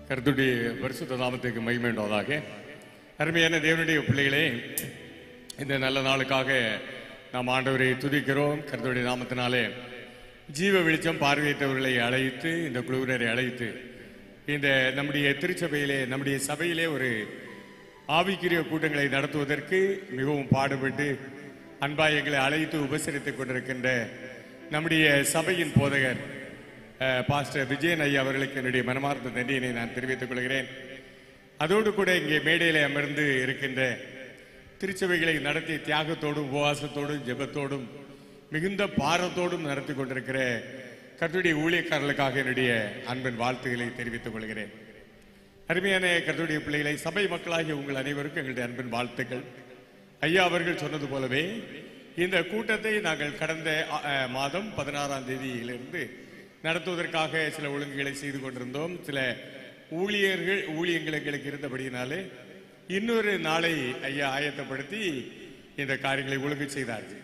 கருத்துடைய பரிசுத்த நாமத்துக்கு மகிமை உண்டாவதாக அருமையான தேவனுடைய பிள்ளைகளே இந்த நல்ல நாளுக்காக நாம் ஆண்டவரை துதிக்கிறோம் கருத்துடைய நாமத்தினாலே ஜீவ வெளிச்சம் பார்வையற்றவர்களை அழைத்து இந்த குழுவினரை அழைத்து இந்த நம்முடைய திருச்சபையிலே நம்முடைய சபையிலே ஒரு ஆவிக்குரிய கூட்டங்களை நடத்துவதற்கு மிகவும் பாடுபட்டு அன்பாய் எங்களை அழைத்து உபசரித்துக் கொண்டிருக்கின்ற நம்முடைய சபையின் போதகர் அஹ், பாஸ்டர் விஜயன் ஐயா அவர்களுக்கு என்னுடைய மனமார்ந்த நன்றியினை நான் தெரிவித்துக் கொள்கிறேன் அதோடு கூட இங்கே மேடையிலே அமர்ந்து இருக்கின்ற திருச்சபைகளை நடத்தி தியாகத்தோடும் உபவாசத்தோடும் ஜெபத்தோடும் மிகுந்த பாரத்தோடும் நடத்தி கொண்டிருக்கிற கர்த்தருடைய ஊழியக்காரர்களுக்காக என்னுடைய அன்பின் வாழ்த்துக்களை தெரிவித்துக் கொள்கிறேன் அருமையான கர்த்தருடைய பிள்ளைகளை சபை மக்களாகிய உங்கள் அனைவருக்கும் எங்களுடைய அன்பின் வாழ்த்துக்கள் ஐயா அவர்கள் சொன்னது போலவே இந்த கூட்டத்தை நாங்கள் கடந்த அ, அ, மாதம் பதினாறாம் தேதியிலிருந்து நடத்துவதற்காக சில ஒழுங்குகளை செய்து கொண்டிருந்தோம் சில ஊழியர்கள் ஊழியங்கள் எங்களுக்கு இருந்தபடியினாலே இன்னொரு நாளை ஐயா ஆயத்தப்படுத்தி இந்த காரியங்களை ஒழுங்கு செய்தார்கள்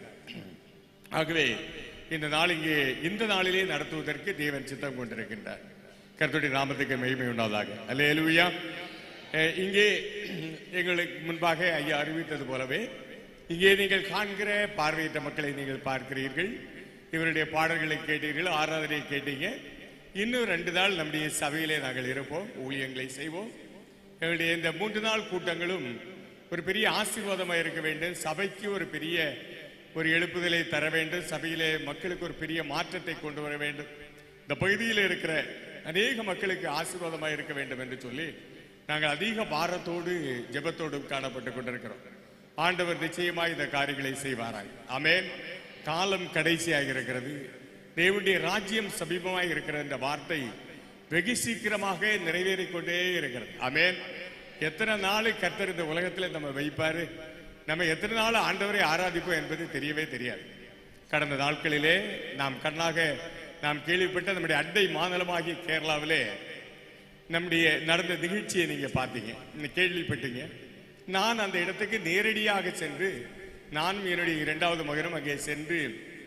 ஆகவே இந்த நாள் இங்கே இந்த நாளிலே நடத்துவதற்கு தேவன் சித்தம் கொண்டிருக்கின்றார் கர்த்தருடைய நாமத்துக்கு மகிமை உண்டாவதாக அல்லேலூயா அஹ் இங்கே எங்களுக்கு முன்பாக ஐயா அறிவித்தது போலவே இங்கே நீங்கள் காண்கிற பார்வையற்ற மக்களை நீங்கள் பார்க்கிறீர்கள் இவருடைய பாடல்களை கேட்டீர்கள் ஆராதனையை கேட்டீங்க இன்னும் ரெண்டு நாள் நம்முடைய சபையிலே நாங்கள் இருப்போம் ஊழியங்களை செய்வோம் எங்களுடைய இந்த மூன்று நாள் கூட்டங்களும் ஒரு பெரிய ஆசீர்வாதமாக இருக்க வேண்டும் சபைக்கு ஒரு பெரிய ஒரு எழுப்புதலை தர வேண்டும் சபையிலே மக்களுக்கு ஒரு பெரிய மாற்றத்தை கொண்டு வர வேண்டும் இந்த பகுதியில் இருக்கிற அநேக மக்களுக்கு ஆசீர்வாதமாக இருக்க வேண்டும் என்று சொல்லி நாங்கள் அதிக பாரத்தோடு ஜெபத்தோடும் காணப்பட்டு கொண்டிருக்கிறோம் ஆண்டவர் நிச்சயமாய் இந்த காரியங்களை செய்வாராய் ஆமென் காலம் கடைசியாக இருக்கிறது தேவனுடைய ராஜ்யம் சமீபமாக இருக்கிற இந்த வார்த்தை வெகு சீக்கிரமாக நிறைவேறிக் கொண்டே இருக்கிறது ஆமென் எத்தனை நாள் கர்த்தர் இந்த உலகத்துல நம்ம வைப்பாரு நம்ம எத்தனை நாள் ஆண்டவரை ஆராதிப்போம் என்பது தெரியவே தெரியாது கடந்த நாட்களிலே நாம் கண்ணாக நாம் கேள்விப்பட்ட நம்முடைய அண்டை மாநிலமாகிய கேரளாவிலே நம்முடைய நடந்த நிகழ்ச்சியை நீங்க பார்த்தீங்க நீங்க கேள்விப்பட்டீங்க நான் அந்த இடத்துக்கு நேரடியாக சென்று நானும் என்னுடைய இரண்டாவது மகனும் அங்கே சென்று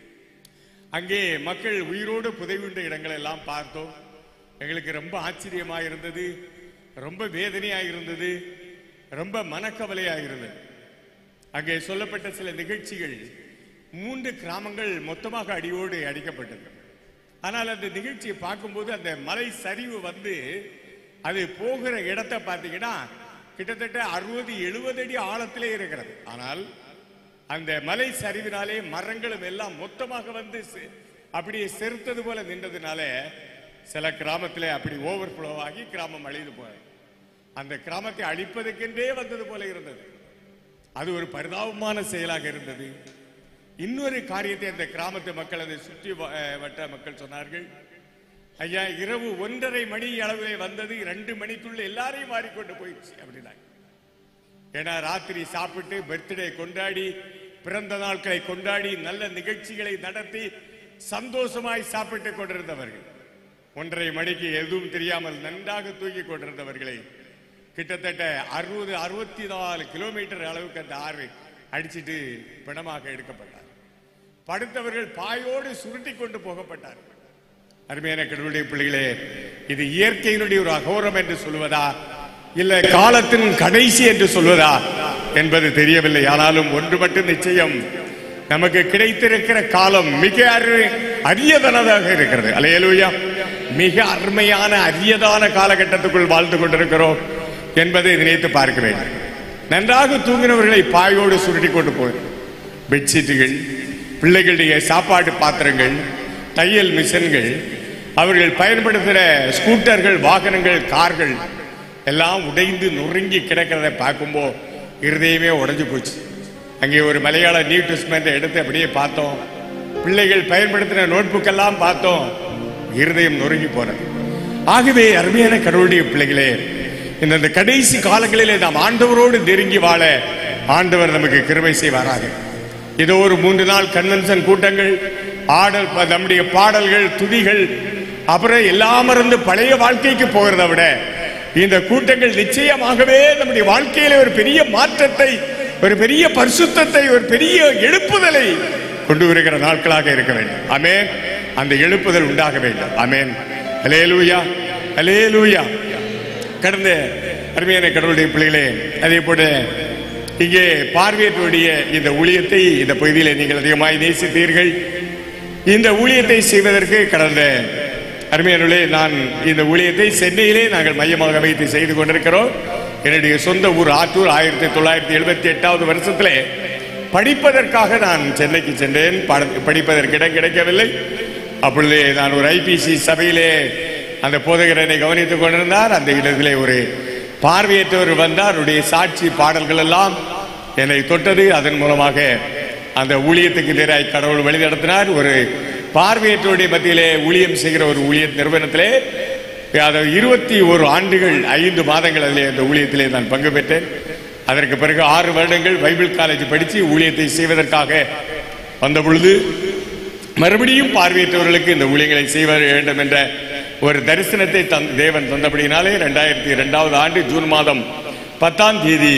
அங்கே மக்கள் உயிரோடு புதைவுண்ட இடங்களை எல்லாம் பார்த்தோம் எங்களுக்கு ரொம்ப ஆச்சரியமா இருந்தது ரொம்ப வேதனையா இருந்தது ரொம்ப மனக்கவலையா இருந்தது அங்கே சொல்லப்பட்ட சில நிகழ்ச்சிகள் மூன்று கிராமங்கள் மொத்தமாக அடியோடு அடிக்கப்பட்டது ஆனால் அந்த நிகழ்ச்சியை பார்க்கும்போது அந்த மலை சரிவு வந்து அது போகிற இடத்தை பார்த்தீங்கன்னா கிட்டத்தட்ட அறுபது எழுபது அடி ஆழத்திலே இருக்கிறது ஆனால் அந்த மலை சரிவினாலே மரங்களும் எல்லாம் மொத்தமாக வந்து செ- அப்படியே செருத்தது போல நின்றதுனால சில கிராமத்திலே அப்படி ஓவர் ஆகி கிராமம் அழிந்து போனது அந்த கிராமத்தை அழிப்பதற்கென்றே வந்தது போல இருந்தது அது ஒரு பரிதாபமான செயலாக இருந்தது இன்னொரு காரியத்தை அந்த கிராமத்து மக்கள் அதை சுற்றி வ- அஹ் வட்ட மக்கள் சொன்னார்கள் ஐயா இரவு ஒன்றரை மணி அளவிலே வந்தது ரெண்டு மணிக்குள்ள எல்லாரையும் மாறிக்கொண்டு போயிடுச்சு அப்படின்னாங்க ஏன்னா ராத்திரி சாப்பிட்டு பர்த்டே கொண்டாடி பிறந்த நாட்களை கொண்டாடி நல்ல நிகழ்ச்சிகளை நடத்தி சந்தோஷமாய் சாப்பிட்டு கொண்டிருந்தவர்கள் ஒன்றரை மணிக்கு எதுவும் தெரியாமல் நன்றாக தூங்கி கொண்டிருந்தவர்களை கிட்டத்தட்ட அறுபது அறுபத்தி நாலு கிலோமீட்டர் அளவுக்கு அந்த ஆறு அடிச்சிட்டு பிணமாக எடுக்கப்பட்டார் படுத்தவர்கள் பாயோடு சுருட்டி கொண்டு போகப்பட்டார் அருமையான கடவுளுடைய பிள்ளைகளே இது இயற்கையினுடைய ஒரு அகோரம் என்று சொல்வதா இல்ல காலத்தின் கடைசி என்று சொல்வதா என்பது தெரியவில்லை ஆனாலும் ஒன்று மட்டும் நிச்சயம் நமக்கு கிடைத்திருக்கிற காலம் மிக அரு- அரியதானதாக இருக்கிறது அலையலூயா மிக அருமையான அரியதான காலகட்டத்துக்குள் வாழ்ந்து கொண்டிருக்கிறோம் என்பதை நினைத்து பார்க்க வேண்டும் நன்றாக தூங்கினவர்களை பாயோடு சுருட்டி கொண்டு போய் பெட்ஷீட்டுகள் பிள்ளைகளுடைய சாப்பாட்டு பாத்திரங்கள் தையல் மிஷின்கள் அவர்கள் பயன்படுத்துகிற ஸ்கூட்டர்கள் வாகனங்கள் கார்கள் எல்லாம் உடைந்து நொறுங்கி கிடக்கிறதை பார்க்கும்போது இருதயமே உடைஞ்சு போச்சு அங்கே ஒரு மலையாள நியூ டெஸ்ட்மெண்ட் எடுத்து அப்படியே பார்த்தோம் பிள்ளைகள் பயன்படுத்தின நோட்புக் எல்லாம் பார்த்தோம் இருதயம் நொறுங்கி போனது ஆகவே அருமையான கடவுளுடைய பிள்ளைகளே இந்த இந்த கடைசி காலங்களிலே நாம் ஆண்டவரோடு நெருங்கி வாழ ஆண்டவர் நமக்கு கிருபை செய்வாராக இதோ ஒரு மூன்று நாள் கன்வென்ஷன் கூட்டங்கள் ஆடல் ப- நம்முடைய பாடல்கள் துதிகள் அப்புறம் எல்லாம் இருந்து பழைய வாழ்க்கைக்கு போகிறத விட இந்த கூட்டங்கள் நிச்சயமாகவே நம்முடைய வாழ்க்கையில ஒரு பெரிய மாற்றத்தை ஒரு பெரிய பரிசுத்தத்தை ஒரு பெரிய எழுப்புதலை கொண்டு வருகிற நாட்களாக இருக்க வேண்டும் ஆமென் அந்த எழுப்புதல் உண்டாக வேண்டும் ஆமென் அலேலூயா அலேலூயா கடந்த அருமையான கடவுளுடைய பிள்ளைகளே அதே போல இங்கே பார்வையற்றோடைய இந்த ஊழியத்தை இந்த பகுதியில் நீங்கள் அதிகமாய் நேசித்தீர்கள் இந்த ஊழியத்தை செய்வதற்கு கடந்த அருமையானே நான் இந்த ஊழியத்தை சென்னையிலே நாங்கள் மையமாக வைத்து செய்து கொண்டிருக்கிறோம் என்னுடைய சொந்த ஊர் ஆத்தூர் ஆயிரத்தி தொள்ளாயிரத்தி எழுபத்தி எட்டாவது வருஷத்திலே படிப்பதற்காக நான் சென்னைக்கு சென்றேன் பட- படிப்பதற்கு இடம் கிடைக்கவில்லை அப்பொழுது நான் ஒரு ஐபிசி சபையிலே அந்த போதகர் என்னை கவனித்துக் கொண்டிருந்தார் அந்த இடத்திலே ஒரு பார்வையற்றவர் வந்தார் அவருடைய சாட்சி பாடல்கள் எல்லாம் என்னை தொட்டது அதன் மூலமாக அந்த ஊழியத்துக்கு நேராய் கடவுள் வழி நடத்தினார் ஒரு பார்வையற்றோருடைய மத்தியிலே ஊழியம் செய்கிற ஒரு ஊழிய நிறுவனத்திலே அதாவது இருபத்தி ஒரு ஆண்டுகள் ஐந்து மாதங்கள் அதிலே அந்த ஊழியத்திலே நான் பங்கு பெற்றேன் அதற்கு பிறகு ஆறு வருடங்கள் பைபிள் காலேஜ் படித்து ஊழியத்தை செய்வதற்காக வந்த பொழுது மறுபடியும் பார்வையற்றவர்களுக்கு இந்த ஊழியங்களை செய்ய வேண்டும் என்ற ஒரு தரிசனத்தை தன் தேவன் தந்தபடினாலே ரெண்டாயிரத்தி இரண்டாவது ஆண்டு ஜூன் மாதம் பத்தாம் தேதி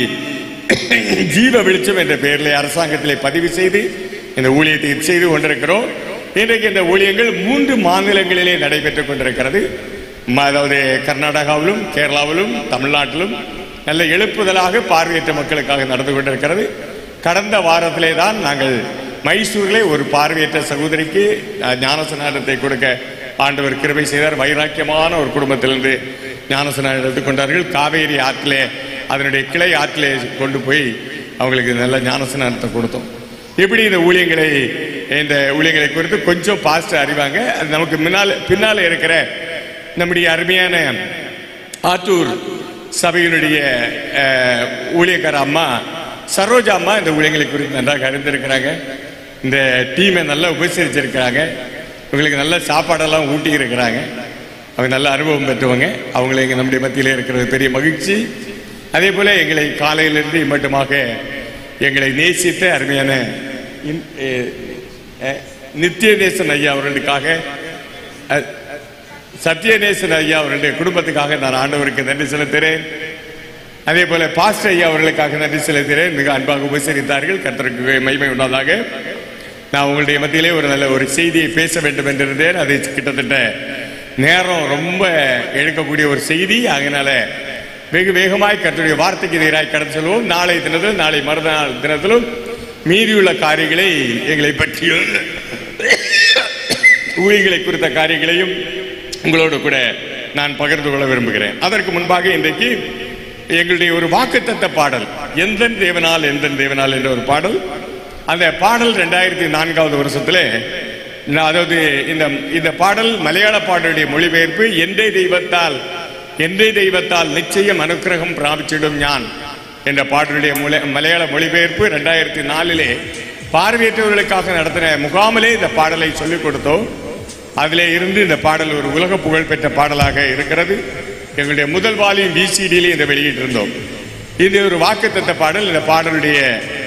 ஜீவ வெளிச்சம் என்ற பெயரிலே அரசாங்கத்திலே பதிவு செய்து இந்த ஊழியத்தை செய்து கொண்டிருக்கிறோம் இன்றைக்கு இந்த ஊழியங்கள் மூன்று மாநிலங்களிலே நடைபெற்றுக் கொண்டிருக்கிறது ம- அதாவது கர்நாடகாவிலும் கேரளாவிலும் தமிழ்நாட்டிலும் நல்ல எழுப்புதலாக பார்வையற்ற மக்களுக்காக நடந்து கொண்டிருக்கிறது கடந்த வாரத்திலே தான் நாங்கள் மைசூரிலே ஒரு பார்வையற்ற சகோதரிக்கு அஹ், ஞானசனாரத்தை கொடுக்க ஆண்டவர் கிருபை செய்தார் வைராக்கியமான ஒரு குடும்பத்திலிருந்து ஞானசனாரம் எடுத்துக்கொண்டார்கள் காவேரி ஆற்றிலே அதனுடைய கிளை ஆற்றிலே கொண்டு போய் அவங்களுக்கு நல்ல ஞானசனாரத்தை கொடுத்தோம் இப்படி இந்த ஊழியங்களை இந்த ஊழியங்களை குறித்து கொஞ்சம் பாஸ்ட் அறிவாங்க அது நமக்கு முன்னால் பின்னால் இருக்கிற நம்முடைய அருமையான ஆத்தூர் சபையினுடைய அஹ், ஊழியக்கார அம்மா சரோஜா அம்மா இந்த ஊழியங்களை குறித்து நன்றாக அறிந்திருக்கிறாங்க இந்த டீமை நல்லா உபசரிச்சிருக்கிறாங்க இவங்களுக்கு நல்ல சாப்பாடெல்லாம் ஊட்டி இருக்கிறாங்க அவங்க நல்ல அனுபவம் பெற்றவங்க அவங்களை இங்கே நம்முடைய மத்தியில் இருக்கிறது பெரிய மகிழ்ச்சி அதே போல எங்களை காலையிலிருந்து மட்டுமாக எங்களை நேசித்த அருமையான இன்- எ- எ- நித்தியநேசன் ஐயா அவர்களுக்காக அ- சத்யநேசன் ஐயா அவருடைய குடும்பத்துக்காக நான் ஆண்டவருக்கு நன்றி செலுத்துகிறேன் அதே போல பாஸ்டர் ஐயா அவர்களுக்காக நன்றி செலுத்துகிறேன் மிக அன்பாக உபசரித்தார்கள் கர்த்தருக்கு மகிமை உண்டாதாக நான் உங்களுடைய மத்தியிலே ஒரு நல்ல ஒரு செய்தியை பேச வேண்டும் என்றிருந்தேன் அது கிட்டத்தட்ட நேரம் ரொம்ப எடுக்கக்கூடிய ஒரு செய்தி அதனால வெகு வேகமாய் கர்த்தருடைய வார்த்தைக்கு எதிராக கடந்து செல்வோம் நாளை தினத்திலும் நாளை மறுநாள் தினத்திலும் மீதியுள்ள காரியங்களை எங்களை பற்றியும் ஊழியர்களை குறித்த காரியங்களையும் உங்களோடு கூட நான் பகிர்ந்து கொள்ள விரும்புகிறேன் அதற்கு முன்பாக இன்றைக்கு எங்களுடைய ஒரு வாக்குத்தத்த பாடல் எந்த தேவனால் எந்த தேவனால் என்ற ஒரு பாடல் அந்த பாடல் ரெண்டாயிரத்தி நான்காவது வருஷத்துல நான் அதாவது இந்த இந்த பாடல் மலையாள பாடலுடைய மொழிபெயர்ப்பு எந்தை தெய்வத்தால் எந்தை தெய்வத்தால் நிச்சயம் அனுக்கிரகம் பிராபிச்சிடும் ஞான் என்ற பாடலுடைய மொழி- மலையாள மொழிபெயர்ப்பு ரெண்டாயிரத்தி நாலிலே பார்வையற்றவர்களுக்காக நடத்தின முகாமிலே இந்த பாடலை சொல்லிக் கொடுத்தோம் அதிலே இருந்து இந்த பாடல் ஒரு உலக புகழ் பெற்ற பாடலாக இருக்கிறது எங்களுடைய முதல் வாலியும் விசிடியிலே இதை வெளியிட்டிருந்தோம் இது ஒரு வாக்குத்தத்த பாடல் இந்த பாடலுடைய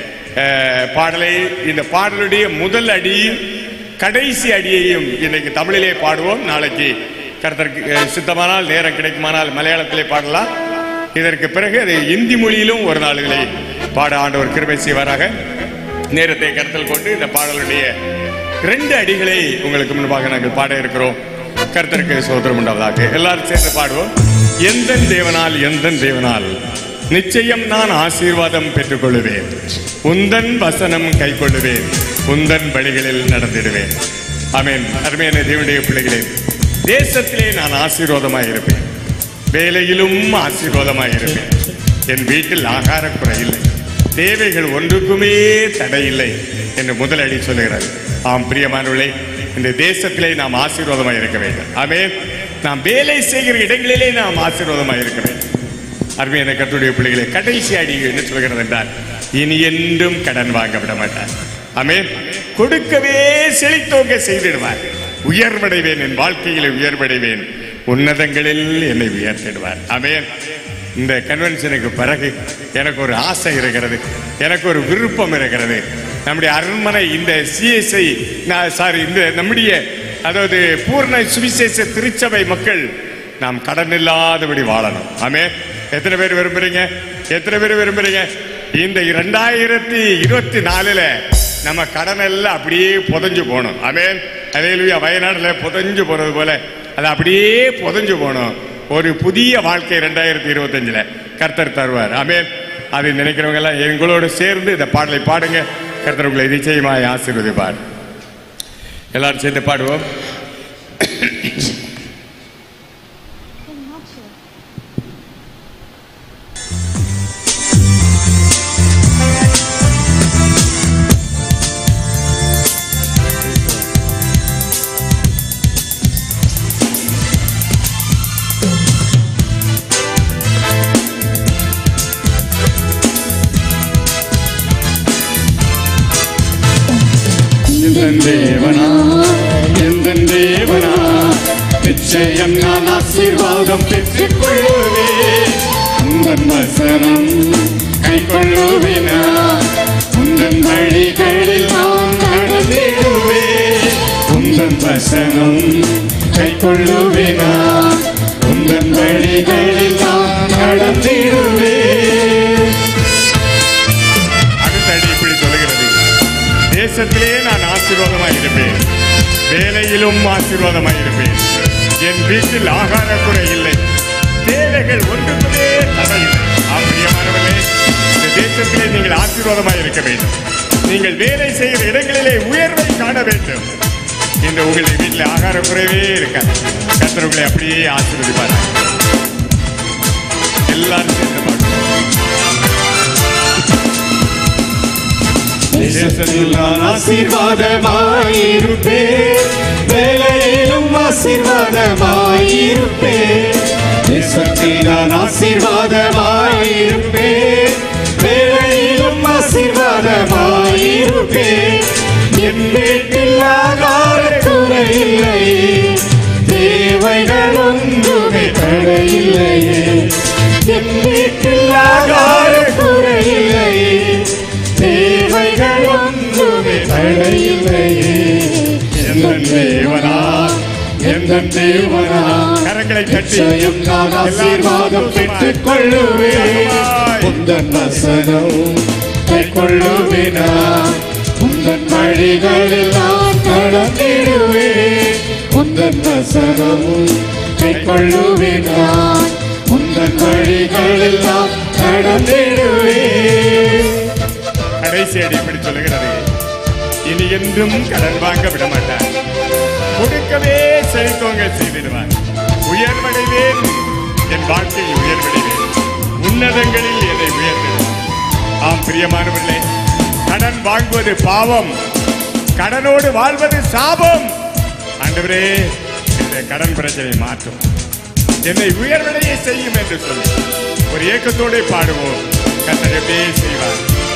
அஹ், பாடலை இந்த பாடலுடைய முதல் அடியும் கடைசி அடியையும் இன்னைக்கு தமிழிலே பாடுவோம் நாளைக்கு கருத்தருக்கு அஹ், சித்தமானால் நேரம் கிடைக்குமானால் மலையாளத்திலே பாடலாம் இதற்கு பிறகு அதை இந்தி மொழியிலும் ஒரு நாளிலே பாட ஆண்டவர் கிருபை செய்வாராக நேரத்தை கருத்தில் கொண்டு இந்த பாடலுடைய ரெண்டு அடிகளை உங்களுக்கு முன்பாக நாங்கள் பாட இருக்கிறோம் கர்த்தருக்கு சோதரம் உண்டாவதாக எல்லாரும் சேர்ந்து பாடுவோம் எந்த தேவனால் எந்த தேவனால் நிச்சயம் நான் ஆசீர்வாதம் பெற்றுக்கொள்ளுவேன் உந்தன் வசனம் கைக்கொள்ளுவேன் உந்தன் வழிகளில் நடந்திடுவேன் ஆமென் அருமையான தேவனுடைய பிள்ளைகளே தேசத்திலே நான் ஆசீர்வாதமாக இருப்பேன் வேலையிலும் ஆசீர்வாதமாக இருப்பேன் என் வீட்டில் ஆகார குறையில்லை தேவைகள் ஒன்றுக்குமே தடையில்லை என்று முதலடி சொல்லுகிறார் ஆம் பிரியமானவர்களே இந்த தேசத்திலே நாம் ஆசீர்வாதமாக இருக்க வேண்டும் ஆமென் நாம் வேலை செய்கிற இடங்களிலே நாம் ஆசீர்வாதமாக இருக்க வேண்டும் அருமையான கட்டுடைய பிள்ளைகளை கடைசி அடி என்ன சொல்கிறது என்றால் இனி என்றும் கடன் வாங்க விட மாட்டார் ஆமென் கொடுக்கவே செழித்தோங்க செய்திடுவார் உயர்வடைவேன் என் வாழ்க்கையிலே உயர்வடைவேன் உன்னதங்களில் என்னை உயர்த்திடுவார் ஆமென் இந்த கன்வென்ஷனுக்கு பிறகு எனக்கு ஒரு ஆசை இருக்கிறது எனக்கு ஒரு விருப்பம் இருக்கிறது நம்முடைய அரண்மனை இந்த சிஎஸ்ஐ சாரி இந்த நம்முடைய அதாவது பூர்ண சுவிசேஷ திருச்சபை மக்கள் நாம் கடன் இல்லாதபடி வாழணும் ஆமே எத்தனை பேர் விரும்புறீங்க எத்தனை பேர் விரும்புறீங்க இந்த இரண்டாயிரத்தி இருபத்தி நாலுல நம்ம கடன் எல்லாம் அப்படியே புதஞ்சு போகணும் ஆமேன் அதே வயநாடுல புதஞ்சு போனது போல அது அப்படியே புதஞ்சு போகணும் ஒரு புதிய வாழ்க்கை ரெண்டாயிரத்தி இருபத்தஞ்சுல கர்த்தர் தருவார் ஆமென் அதை நினைக்கிறவங்க எல்லாம் எங்களோடு சேர்ந்து இந்த பாடலை பாடுங்க கர்த்தர் உங்களை நிச்சயமாய் ஆசீர்வதிப்பார் எல்லாரும் சேர்ந்து பாடுவோம் எந்தன் தேவனா எந்தன் தேவனா நிச்சயம் நான் ஆசீர்வாதம் பெற்றுக் கொள்ளுவே உந்தன் வசனம் கை கொள்ளுவினா உந்தன் வழிகளில் நான் நடந்திடுவே உந்தன் வசனம் கை கொள்ளுவினா உந்தன் வழிகளில் நான் நடந்திடுவே அடுத்த அடி இப்படி சொல்லுகிறது தேசத்திலே நான் ஆசீர்வாதமாய் இருப்பேன் வேலையிலும் ஆசீர்வாதமாய் இருப்பேன் என் வீட்டில் ஆகார குறை இல்லை தேவைகள் ஒன்றுக்குமே தடையில்லை ஆப்பிரியமானவர்களே இந்த தேசத்திலே நீங்கள் ஆசீர்வாதமாய் இருக்க வேண்டும் நீங்கள் வேலை செய்கிற இடங்களிலே உயர்வை காண வேண்டும் இந்த உங்களுடைய வீட்டில் ஆகார குறைவே இருக்காது கர்த்தர் உங்களை அப்படியே ஆசீர்வதிப்பார் எல்லாரும் சேர்ந்து பாடுவோம் தேசத்தில் நான் ஆசீர்வாதமாயிருப்பேன் வேலையிலும் ஆசீர்வாதமாயிருப்பேன் தேசத்தில் நான் ஆசீர்வாதமாயிருப்பேன் வேலையிலும் ஆசீர்வாதமாயிருப்பேன் என் வீட்டில் ஆகார குறையில்லையே தேவைகள் ஒன்றுமே தடையில்லையே என் வீட்டில் ஆகார குறையில்லையே தேவைகள் ஒன்றுமே தடையில்லையே எந்தன் தேவனா எந்தன் தேவனா கரங்களை தட்டி நிச்சயம் நான் ஆசீர்வாதம் பெற்றுக் கொள்ளுவேன் உந்தன் வசனம் கை கொள்ளுவினா உந்தன் வழிகளில் நான் நடந்திடுவேன் உந்தன் வசனம் கை கொள்ளுவினா உந்தன் வழிகளில் நான் நடந்திடுவேன் கடைசி அடி இப்படி சொல்லுகிறது இனி என்றும் கடன் வாங்க விட மாட்டார் கொடுக்கவே செழித்தோங்க செய்திடுவார் உயர்வடைவேன் என் வாழ்க்கையை உயர்வடைவேன் உன்னதங்களில் என்னை உயர்த்திடுவார் ஆம் பிரியமானவர்களே கடன் வாங்குவது பாவம் கடனோடு வாழ்வது சாபம் ஆண்டவரே இந்த கடன் பிரச்சனை மாற்றும் என்னை உயர்வடைய செய்யும் என்று சொல்லி ஒரு ஏக்கத்தோடு பாடுவோம் கத்தர் எப்படியே செய்வார்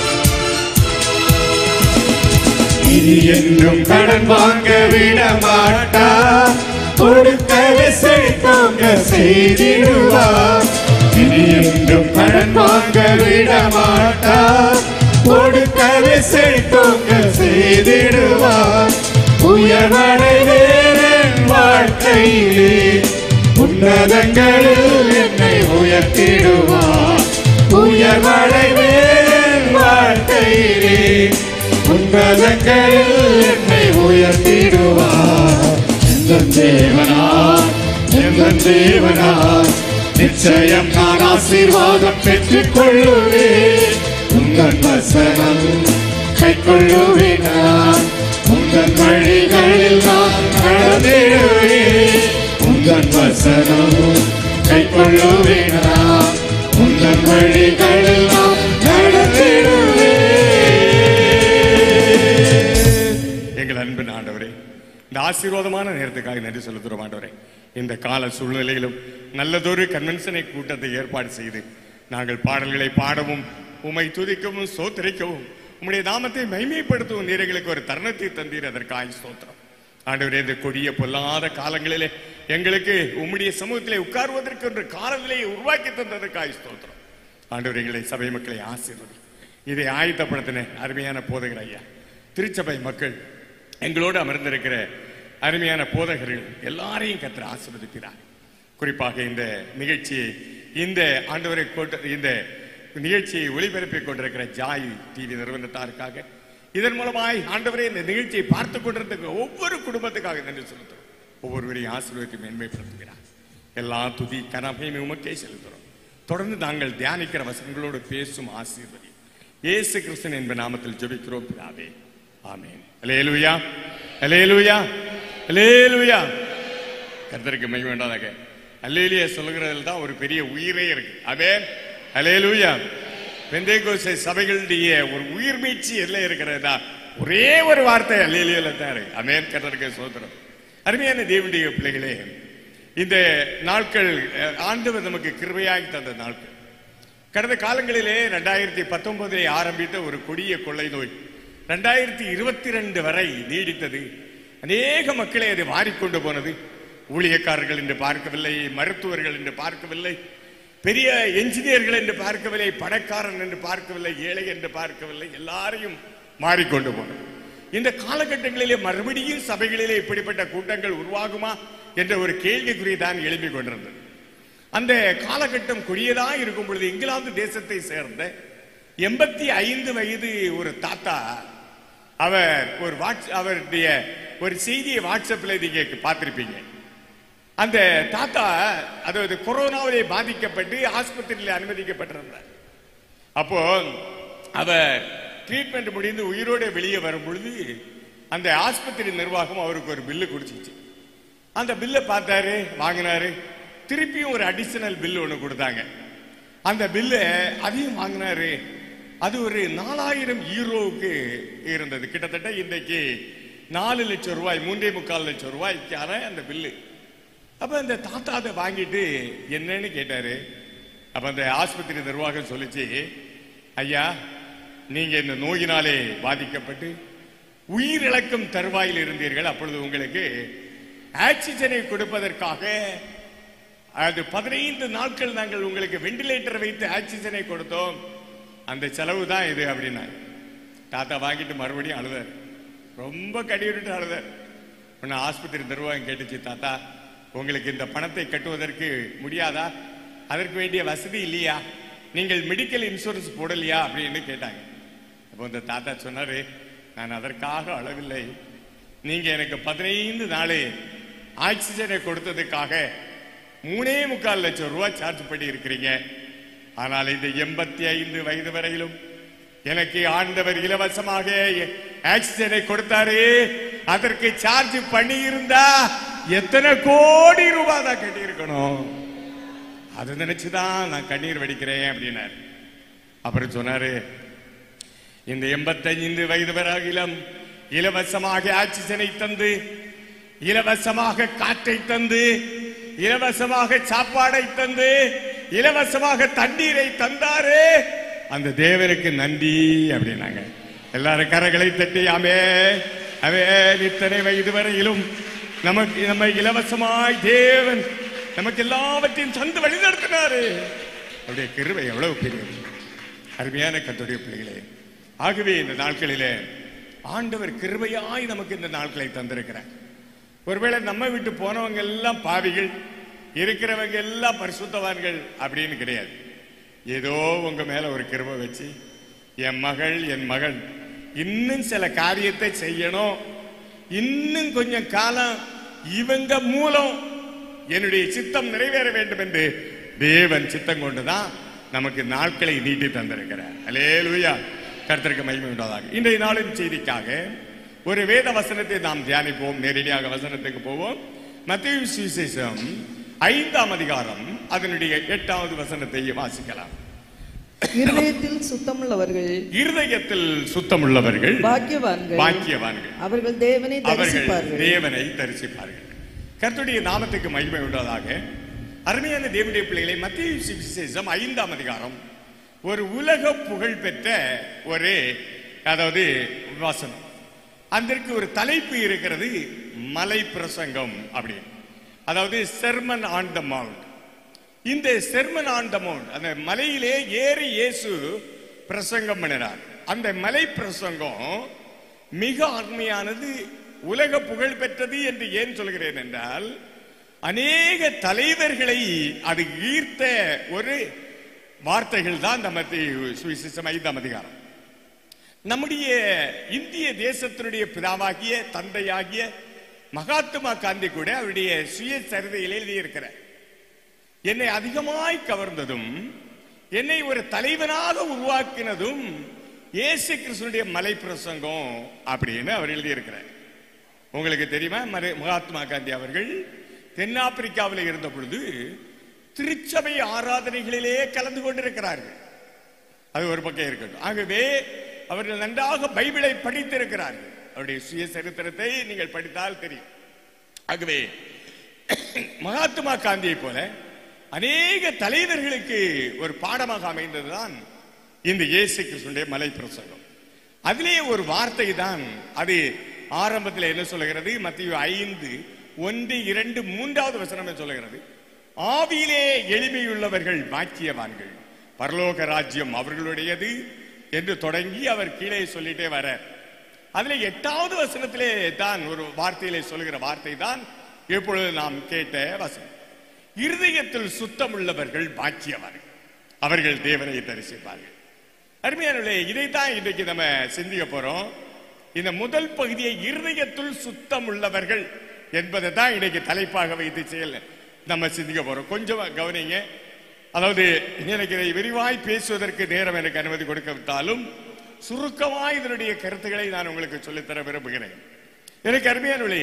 இனி என்றும் கடன் வாங்க விட மாட்டா கொடுக்கவே செழித்தோங்க செய்திடுவா இனி என்றும் கடன் வாங்க விட மாட்டா கொடுக்கவே செழித்தோங்க செய்திடுவா உயர்வடைவேன் வாழ்க்கையிலே உன்னதங்களில் என்னை உயர்த்திடுவா உயர்வடைவேன் வாழ்க்கையிலே உன்னதங்களில் என்னை உயர்த்திடுவா எந்த தேவனா எந்த தேவனா நிச்சயம் நான் ஆசீர்வாதம் பெற்றுக் கொள்ளுவேன் உங்கள் வசனம் கை கொள்ளுவினா உங்கள் வழிகளில் நான் நடந்திடுவேன் உங்கள் வசனம் கை கொள்ளுவினா உங்கள் வழிகளில் நான் நடந்திடுவேன் எங்கள் அன்பின் ஆண்டவரே இந்த ஆசீர்வாதமான நேரத்துக்காக நன்றி செலுத்துகிறோம் ஆண்டவரே இந்த கால சூழ்நிலையிலும் நல்லதொரு கன்வென்ஷனை கூட்டத்தை ஏற்பாடு செய்து நாங்கள் பாடல்களை பாடவும் உமை துதிக்கவும் சோத்தரிக்கவும் உம்முடைய நாமத்தை மைமைப்படுத்தவும் நீர் எங்களுக்கு ஒரு தருணத்தை தந்தீர் அதற்காக ஸ்தோத்திரம் ஆண்டவரே இந்த கொடிய பொல்லாத காலங்களிலே எங்களுக்கு உம்முடைய சமூகத்திலே உட்கார்வதற்கு ஒரு காலநிலையை உருவாக்கி தந்ததற்காக ஸ்தோத்திரம் ஆண்டவர் எங்களை சபை மக்களை ஆசீர்வதி இதை ஆயத்தப்படுத்தின அருமையான போதகர் ஐயா திருச்சபை மக்கள் எங்களோடு அமர்ந்திருக்கிற அருமையான போதகர்கள் எல்லாரையும் கத்திர ஆசீர்வதிக்கிறார் குறிப்பாக இந்த நிகழ்ச்சியை இந்த ஆண்டவரை கொண்டு இந்த நிகழ்ச்சியை ஒளிபரப்பிக் கொண்டிருக்கிற ஜாய் டிவி நிறுவனத்தாருக்காக இதன் மூலமாய் ஆண்டவரே இந்த நிகழ்ச்சியை பார்த்து கொண்டிருந்த ஒவ்வொரு குடும்பத்துக்காக நன்றி செலுத்தும் ஒவ்வொருவரையும் ஆசீர்வதித்து மேன்மைப்படுத்துகிறார் எல்லா துதி கனமையும் உமக்கே செலுத்துறோம் தொடர்ந்து நாங்கள் தியானிக்கிற வசனங்களோடு பேசும் ஆசீர்வதி இயேசு கிறிஸ்தன் என்ப நாமத்தில் ஜெபிக்கிறோம் பிதாவே ஆமென் அலேலுயா அலேலுயா அலேலுயா கர்த்தருக்கு மை வேண்டாதாக அல்லேலியா சொல்லுகிறதுல தான் ஒரு பெரிய உயிரே இருக்கு அமேன் அலேலுயா பெந்தேகோசை சபைகளுடைய ஒரு உயிர் மீட்சி எல்லாம் இருக்கிறதா ஒரே ஒரு வார்த்தை அல்லேலியால தான் இருக்கு அமேன் கர்த்தருக்கு சோதரம் அருமையான தேவனுடைய பிள்ளைகளே இந்த நாட்கள் அஹ், ஆண்டவர் நமக்கு கிருபையாகி தந்த நாட்கள் கடந்த காலங்களிலே ரெண்டாயிரத்தி பத்தொன்பதிலே ஆரம்பித்த ஒரு கொடிய கொள்ளை நோய் ரெண்டாயிரத்தி இருபத்தி ரெண்டு வரை நீடித்தது அநேக மக்களை அது வாரிக்கொண்டு போனது ஊழியக்காரர்கள் என்று பார்க்கவில்லை மருத்துவர்கள் என்று பார்க்கவில்லை பெரிய என்ஜினியர்கள் என்று பார்க்கவில்லை பணக்காரன் என்று பார்க்கவில்லை ஏழை என்று பார்க்கவில்லை எல்லாரையும் மாறிக்கொண்டு போனது இந்த காலகட்டங்களிலே மறுபடியும் சபைகளிலே இப்படிப்பட்ட கூட்டங்கள் உருவாகுமா என்ற ஒரு கேள்விக்குறி தான் எழுப்பிக் கொண்டிருந்தது அந்த காலகட்டம் கொடியதா இருக்கும் பொழுது இங்கிலாந்து தேசத்தை சேர்ந்த எண்பத்தி ஐந்து வயது ஒரு தாத்தா அவர் ஒரு வாட்ஸ் அவருடைய ஒரு செய்தியை வாட்ஸ்அப்ல நீங்க பார்த்திருப்பீங்க அந்த தாத்தா அதாவது கொரோனாவிலே பாதிக்கப்பட்டு ஆஸ்பத்திரியில் அனுமதிக்கப்பட்டிருந்தார் அப்போ அவர் ட்ரீட்மெண்ட் முடிந்து உயிரோடு வெளியே வரும் பொழுது அந்த ஆஸ்பத்திரி நிர்வாகம் அவருக்கு ஒரு பில்லு கொடுத்துச்சு அந்த பில்லை பார்த்தாரு வாங்கினாரு திருப்பியும் ஒரு அடிஷனல் பில் ஒன்று கொடுத்தாங்க அந்த பில்லை அதையும் வாங்கினாரு அது ஒரு நாலாயிரம் ஈரோவுக்கு இருந்தது கிட்டத்தட்ட இன்றைக்கு நாலு லட்சம் ரூபாய் மூன்றே முக்கால் லட்சம் ரூபாய்க்கான அந்த பில்லு அப்ப அந்த தாத்தா அதை வாங்கிட்டு என்னன்னு கேட்டாரு அப்ப அந்த ஆஸ்பத்திரி நிர்வாகம் சொல்லிச்சு ஐயா நீங்க இந்த நோயினாலே பாதிக்கப்பட்டு உயிரிழக்கும் தருவாயில் இருந்தீர்கள் அப்பொழுது உங்களுக்கு ஆக்சிஜனை கொடுப்பதற்காக அது பதினைந்து நாட்கள் நாங்கள் உங்களுக்கு வெண்டிலேட்டர் வைத்து ஆக்சிஜனை கொடுத்தோம் அந்த செலவு தான் இது அப்படின்னா தாத்தா வாங்கிட்டு மறுபடியும் அழுதார் ரொம்ப கடிவிட்டு அழுதார் உன்னை ஆஸ்பத்திரி நிர்வாகம் கேட்டுச்சு தாத்தா உங்களுக்கு இந்த பணத்தை கட்டுவதற்கு முடியாதா அதற்கு வேண்டிய வசதி இல்லையா நீங்கள் மெடிக்கல் இன்சூரன்ஸ் போடலையா அப்படின்னு கேட்டாங்க அப்போ இந்த தாத்தா சொன்னாரு நான் அதற்காக அழவில்லை நீங்க எனக்கு பதினைந்து நாளே ஆக்சிஜனை கொடுத்ததுக்காக மூணே முக்கால் லட்சம் ரூபாய் சார்ஜ் பண்ணி இருக்கிறீங்க ஆனால் இந்த எண்பத்தி ஐந்து வயது வரையிலும் எனக்கு ஆண்டவர் இலவசமாக ஆக்சிஜனை கொடுத்தாரு அதற்கு சார்ஜ் பண்ணி இருந்தா எத்தனை கோடி ரூபாய் தான் கட்டி இருக்கணும் அதை நினைச்சுதான் நான் கண்ணீர் வடிக்கிறேன் அப்படின்னாரு அப்புறம் சொன்னாரு இந்த எண்பத்தைந்து வயது வரையிலும் இலவசமாக ஆக்சிஜனை தந்து இலவசமாக காற்றை தந்து இலவசமாக சாப்பாடை தந்து இலவசமாக தண்ணீரை தந்தாரு அந்த தேவனுக்கு நன்றி அப்படின்னாங்க எல்லாரும் கரங்களை தட்டி ஆமே அவே இத்தனை வயது வரையிலும் நமக்கு நம்மை இலவசமாய் தேவன் நமக்கு எல்லாவற்றையும் தந்து வழி நடத்தினாரு அவருடைய கிருபை எவ்வளவு பெரியது அருமையான கத்துடைய பிள்ளைகளே ஆகவே இந்த நாட்களிலே ஆண்டவர் கிருபையாய் நமக்கு இந்த நாட்களை தந்திருக்கிறார் ஒருவேளை நம்ம விட்டு போனவங்க எல்லாம் பாவிகள் இருக்கிறவங்க எல்லாம் பரிசுத்தவான்கள் அப்படின்னு கிடையாது ஏதோ உங்க மேல ஒரு கிருபை வச்சு என் மகள் என் மகன் இன்னும் சில காரியத்தை செய்யணும் இன்னும் கொஞ்சம் காலம் இவங்க மூலம் என்னுடைய சித்தம் நிறைவேற வேண்டும் என்று தேவன் சித்தம் கொண்டுதான் நமக்கு நாட்களை நீட்டி தந்திருக்கிறார் அலேலுயா கர்த்தருக்கு மகிமை உண்டாதாக இன்றைய நாளின் செய்திக்காக ஒரு வேத வசனத்தை நாம் தியானிப்போம் நேரடியாக வசனத்துக்கு போவோம் மத்திய சுவிசேஷம் ஐந்தாம் அதிகாரம் அதனுடைய எட்டாவது வசனத்தை வாசிக்கலாம் இருதயத்தில் சுத்தமுள்ளவர்கள் இருதயத்தில் சுத்தமுள்ளவர்கள் பாக்கியவான்கள் பாக்கியவான்கள் அவர்கள் தேவனை அவர்கள் தரிசிப்பார்கள் தேவனை தரிசிப்பார்கள் கர்த்தருடைய நாமத்துக்கு மகிமை உண்டதாக அருமையான தேவனுடைய பிள்ளைகளை மத்திய சுவிசேஷம் ஐந்தாம் அதிகாரம் ஒரு உலக புகழ் பெற்ற ஒரு அதாவது வசனம் அதற்கு ஒரு தலைப்பு இருக்கிறது மலை பிரசங்கம் அப்படின்னு அதாவது செர்மன் ஆன் த மவுண்ட் இந்த செர்மன் ஆன் த மவுண்ட் அந்த மலையிலே ஏறி இயேசு பிரசங்கம் பண்ணினார் அந்த மலை பிரசங்கம் மிக அருமையானது உலக புகழ் பெற்றது என்று ஏன் சொல்கிறேன் என்றால் அநேக தலைவர்களை அது ஈர்த்த ஒரு வார்த்தைகள் தான் நம்ம சுவிசேஷம் ஐந்தாம் அதிகாரம் நம்முடைய இந்திய தேசத்தினுடைய பிதாவாகிய தந்தையாகிய மகாத்மா காந்தி கூட அவருடைய சுய சரிதையில் எழுதியிருக்கிறார் என்னை அதிகமாய் கவர்ந்ததும் என்னை ஒரு தலைவனாக உருவாக்கினதும் இயேசு கிறிஸ்துடைய மலை பிரசங்கம் அப்படின்னு அவர் எழுதியிருக்கிறார் உங்களுக்கு தெரியுமா மர- மகாத்மா காந்தி அவர்கள் தென்னாப்பிரிக்காவில் இருந்த பொழுது திருச்சபை ஆராதனைகளிலே கலந்து கொண்டிருக்கிறார்கள் அது ஒரு பக்கம் இருக்கட்டும் ஆகவே அவர்கள் நன்றாக பைபிளை படித்திருக்கிறார்கள் அவருடைய சுயசரித்திரத்தை நீங்கள் படித்தால் தெரியும் ஆகவே மகாத்மா காந்தியை போல அநேக தலைவர்களுக்கு ஒரு பாடமாக அமைந்ததுதான் இந்த இயேசு கிறிஸ்துடைய மலை பிரசங்கம் அதிலே ஒரு வார்த்தை தான் அது ஆரம்பத்தில் என்ன சொல்லுகிறது மத்திய ஐந்து ஒன்று இரண்டு மூன்றாவது வசனம் சொல்லுகிறது ஆவியிலே எளிமையுள்ளவர்கள் பாக்கியவான்கள் பரலோக ராஜ்யம் அவர்களுடையது என்று தொடங்கி அவர் கீழே சொல்லிட்டே வர அதுல எட்டாவது வசனத்திலே தான் ஒரு வார்த்தையிலே சொல்லுகிற வார்த்தை தான் இப்பொழுது நாம் கேட்ட வசனம் இருதயத்தில் சுத்தம் உள்ளவர்கள் பாக்கியவார்கள் அவர்கள் தேவனை தரிசிப்பார்கள் அருமையானவர்களே இதைத்தான் இன்றைக்கு நம்ம சிந்திக்க போறோம் இந்த முதல் பகுதியை இருதயத்தில் சுத்தம் உள்ளவர்கள் என்பதை தான் இன்னைக்கு தலைப்பாக வைத்து செயல் நம்ம சிந்திக்க போறோம் கொஞ்சம் கவனிங்க அதாவது எனக்கு இதை விரிவாய் பேசுவதற்கு நேரம் எனக்கு அனுமதி கொடுக்காவிட்டாலும் சுருக்கமாய் இதனுடைய கருத்துக்களை நான் உங்களுக்கு சொல்லித்தர விரும்புகிறேன் எனக்கு அருமையானவர்களே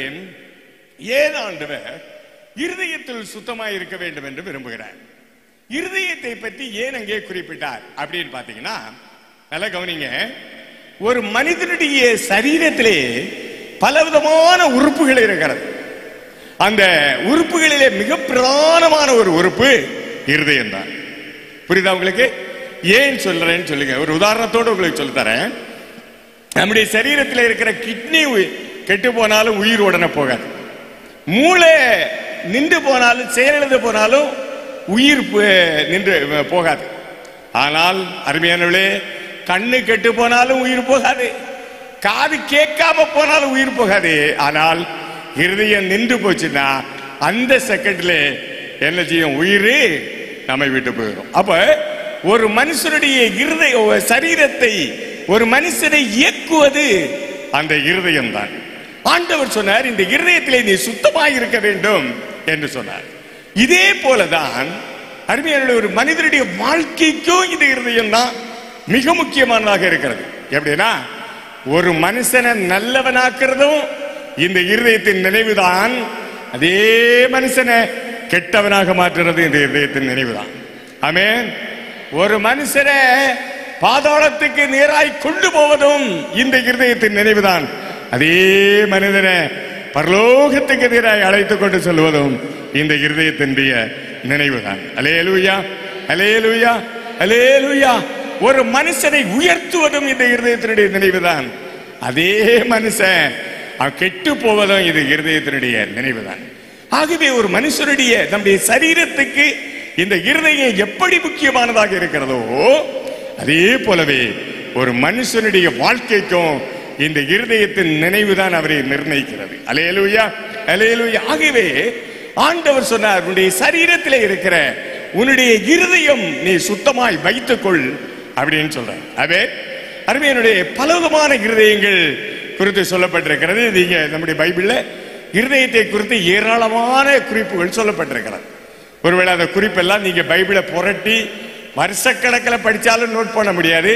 ஏன் ஆண்டவர் இருதயத்தில் சுத்தமாய் இருக்க வேண்டும் என்று விரும்புகிறார் இருதயத்தை பற்றி ஏன் அங்கே குறிப்பிட்டார் அப்படின்னு பாத்தீங்கன்னா நல்லா கவனிங்க ஒரு மனிதனுடைய சரீரத்திலே பலவிதமான உறுப்புகள் இருக்கிறது அந்த உறுப்புகளிலே மிக பிரதானமான ஒரு உறுப்பு இருதயம் தான் புரியுதா உங்களுக்கு ஏன் சொல்றேன்னு சொல்லுங்க ஒரு உதாரணத்தோட உங்களுக்கு சொல்லித் தரேன் நம்முடைய சரீரத்தில் இருக்கிற கிட்னி கெட்டு போனாலும் உயிர் உடனே போகாது மூளை நின்று போனாலும் செயலிழந்து போனாலும் உயிர் போ- நின்று அஹ், போகாது ஆனால் அருமையானவளே கண்ணு கெட்டு போனாலும் உயிர் போகாது காது கேட்காம போனாலும் உயிர் போகாது ஆனால் இருதயம் நின்று போச்சுன்னா அந்த செகண்ட்ல என்ன செய்யும் உயிர் நம்மை விட்டு போயிடும் அப்ப ஒரு மனுஷனுடைய இருதய சரீரத்தை ஒரு மனுஷனை இயக்குவது அந்த இருதயம் தான் ஆண்டவர் சொன்னார் இந்த இருதயத்திலே நீ சுத்தமாய் இருக்க வேண்டும் என்று சொன்னார் இதே போலதான் அருமையான ஒரு மனிதனுடைய வாழ்க்கைக்கும் இந்த இருதயம் தான் மிக முக்கியமானதாக இருக்கிறது எப்படின்னா ஒரு மனுஷனை நல்லவனாக்குறதும் இந்த இருதயத்தின் நினைவுதான் அதே மனுஷனை கெட்டவனாக மாற்றுறது இந்த இருதயத்தின் நினைவுதான் ஆமென் ஒரு மனுஷனை பாதாளத்துக்கு நேராய் கொண்டு போவதும் இந்த இருதயத்தின் நினைவுதான் அதே மனிதனை பரலோகத்துக்கு நேராய் அழைத்துக் கொண்டு செல்வதும் இந்த இருதயத்தினுடைய நினைவுதான் அலேலுயா அலேலுயா அலேலுயா ஒரு மனுஷனை உயர்த்துவதும் இந்த இருதயத்தினுடைய நினைவுதான் அதே மனுஷன் அவன் கெட்டு போவதும் இது இருதயத்தினுடைய நினைவுதான் ஆகவே ஒரு மனுஷனுடைய நம்முடைய சரீரத்துக்கு இந்த இருதயம் எப்படி முக்கியமானதாக இருக்கிறதோ அதே போலவே ஒரு மனுஷனுடைய வாழ்க்கைக்கும் இந்த இருதயத்தின் நினைவுதான் அவரை நிர்ணயிக்கிறது அலையலுயா அலையலுயா ஆகவே ஆண்டவர் சொன்னார் உன்னுடைய சரீரத்திலே இருக்கிற உன்னுடைய இருதயம் நீ சுத்தமாய் வைத்துக்கொள் அப்படின்னு சொல்றார் அவே அருமையனுடைய பலவிதமான இருதயங்கள் குறித்து சொல்லப்பட்டிருக்கிறது நீங்க நம்முடைய பைபிள்ல இருதயத்தை குறித்து ஏராளமான குறிப்புகள் சொல்லப்பட்டிருக்கிறது ஒருவேளை அந்த குறிப்பெல்லாம் நீங்க பைபிளை புரட்டி வருஷக்கணக்கில் படிச்சாலும் நோட் பண்ண முடியாது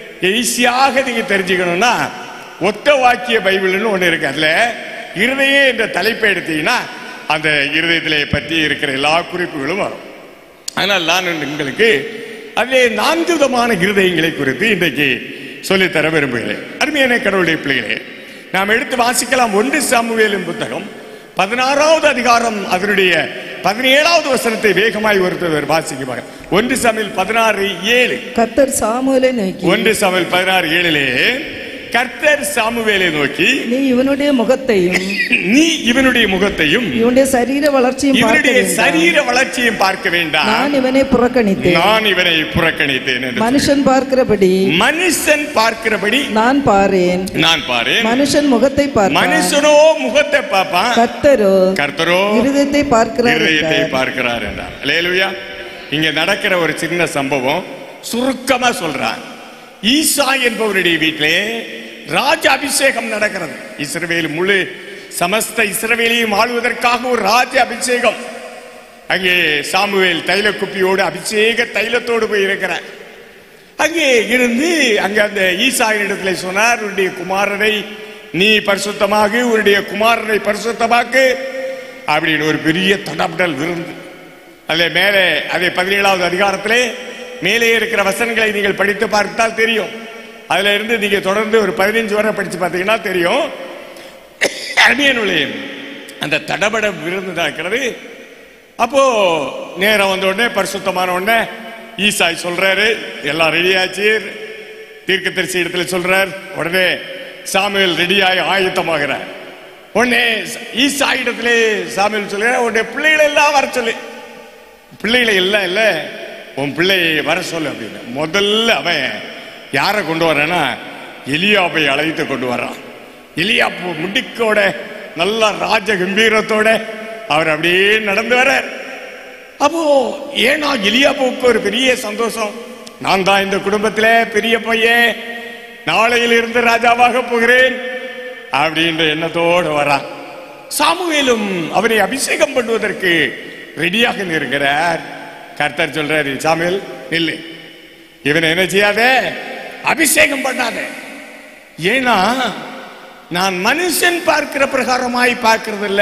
ஈஸியாக நீங்க தெரிஞ்சுக்கணும்னா ஒத்த வாக்கிய பைபிள்னு ஒண்ணு இருக்கு அதுல இருதயம் என்ற தலைப்பை எடுத்தீங்கன்னா அந்த இருதயத்திலே பற்றி இருக்கிற எல்லா குறிப்புகளும் வரும் ஆனால் நான் உங்களுக்கு அதிலே நான்கு விதமான இருதயங்களை குறித்து இன்றைக்கு சொல்லித்தர விரும்புகிறேன் அருமையான கடவுளுடைய பிள்ளைகளே நாம் எடுத்து வாசிக்கலாம் ஒன்று சாமுவேலின் புத்தகம் பதினாறாவது அதிகாரம் அதனுடைய பதினேழாவது வசனத்தை வேகமாய் ஒருத்தர் வாசிக்குவாங்க ஒன்று சாமியில் பதினாறு ஏழு கர்த்தர் சாமுவேலை நோக்கி ஒன்று சாமியில் பதினாறு ஏழிலே கர்த்தர் சாமுவேலை நோக்கி நீ இவனுடைய முகத்தையும் நீ இவனுடைய முகத்தையும் இவனுடைய சரீர வளர்ச்சியும் பார்க்க இவனுடைய வேண்டாம். சரீர வளர்ச்சியும் பார்க்க வேண்டாம் நான் இவனை புறக்கணித்தேன் நான் இவனை புறக்கணித்தேன் என்று மனுஷன் பார்க்கிறபடி மனுஷன் பார்க்கிறபடி நான் பாரேன் நான் பாரு மனுஷன் முகத்தை பார்ப்பான் மனுஷனோ முகத்தை பார்ப்பான் கர்த்தரோ கர்த்தரோ இருதயத்தை பார்க்கிறார் இருதயத்தை என்றார். பார்க்கிறார் என்றார் அல்லேலூயா இங்க நடக்கிற ஒரு சின்ன சம்பவம் சுருக்கமா சொல்றான் ஈசா என்பவருடைய வீட்டிலே ராஜ அபிஷேகம் நடக்கிறது இஸ்ரவேல் முழு சமஸ்த இஸ்ரவேலையும் ஆளுவதற்காக ஒரு ராஜ அபிஷேகம் அங்கே சாமுவேல் தைல குப்பியோடு அபிஷேக தைலத்தோடு போய் இருக்கிறார் அங்கே இருந்து அங்க அந்த ஈசாயின் இடத்துல சொன்னார் உன்னுடைய குமாரனை நீ பரிசுத்தமாக உன்னுடைய குமாரனை பரிசுத்தமாக்கு அப்படின்னு ஒரு பெரிய தடபடல் விருந்து அதில் மேலே அதே பதினேழாவது அதிகாரத்திலே மேலே இருக்கிற வசனங்களை நீங்கள் படித்து பார்த்தால் தெரியும் அதுல இருந்து நீங்க தொடர்ந்து ஒரு பதினஞ்சு வரை படிச்சு பார்த்தீங்கன்னா தெரியும் அருமையனுடைய அந்த தடபட விருந்து நடக்கிறது அப்போ நேரம் வந்த உடனே பரிசுத்தமான உடனே ஈசாய் சொல்றாரு எல்லாம் ரெடி ஆச்சு தீர்க்கதரிசி இடத்துல சொல்றார் உடனே சாமுவேல் ரெடியாகி ஆயத்தமாகிறார் உடனே ஈசா இடத்துல சாமுவேல் சொல்கிறார் உடனே பிள்ளைகளை எல்லாம் வர சொல்லு பிள்ளைகளை எல்லாம் இல்ல உன் பிள்ளையை வர சொல்லு அப்படின்னு முதல்ல அவன் யாரை கொண்டு வரான்னா எலியாபை அழைத்து கொண்டு வரான் எலியாப்பு முடிக்கோட நல்ல ராஜ கம்பீரத்தோட அவர் அப்படியே நடந்து வர்றார் அப்போ ஏன்னா எலியாப்புக்கு ஒரு பெரிய சந்தோஷம் நான் தான் இந்த குடும்பத்தில பெரிய பையன் நாளையில் இருந்து ராஜாவாக போகிறேன் அப்படின்ற எண்ணத்தோடு வரான் சாமுவேலும் அவரை அபிஷேகம் பண்ணுவதற்கு ரெடியாக இருக்கிறார் கர்த்தர் சொல்றாரு சாமுவேல் நில்லு இவனை என்ன செய்யாத அபிஷேகம் பண்ணாத ஏன்னா நான் மனுஷன் பார்க்கிற பிரகாரமாய் பார்க்கிறது இல்ல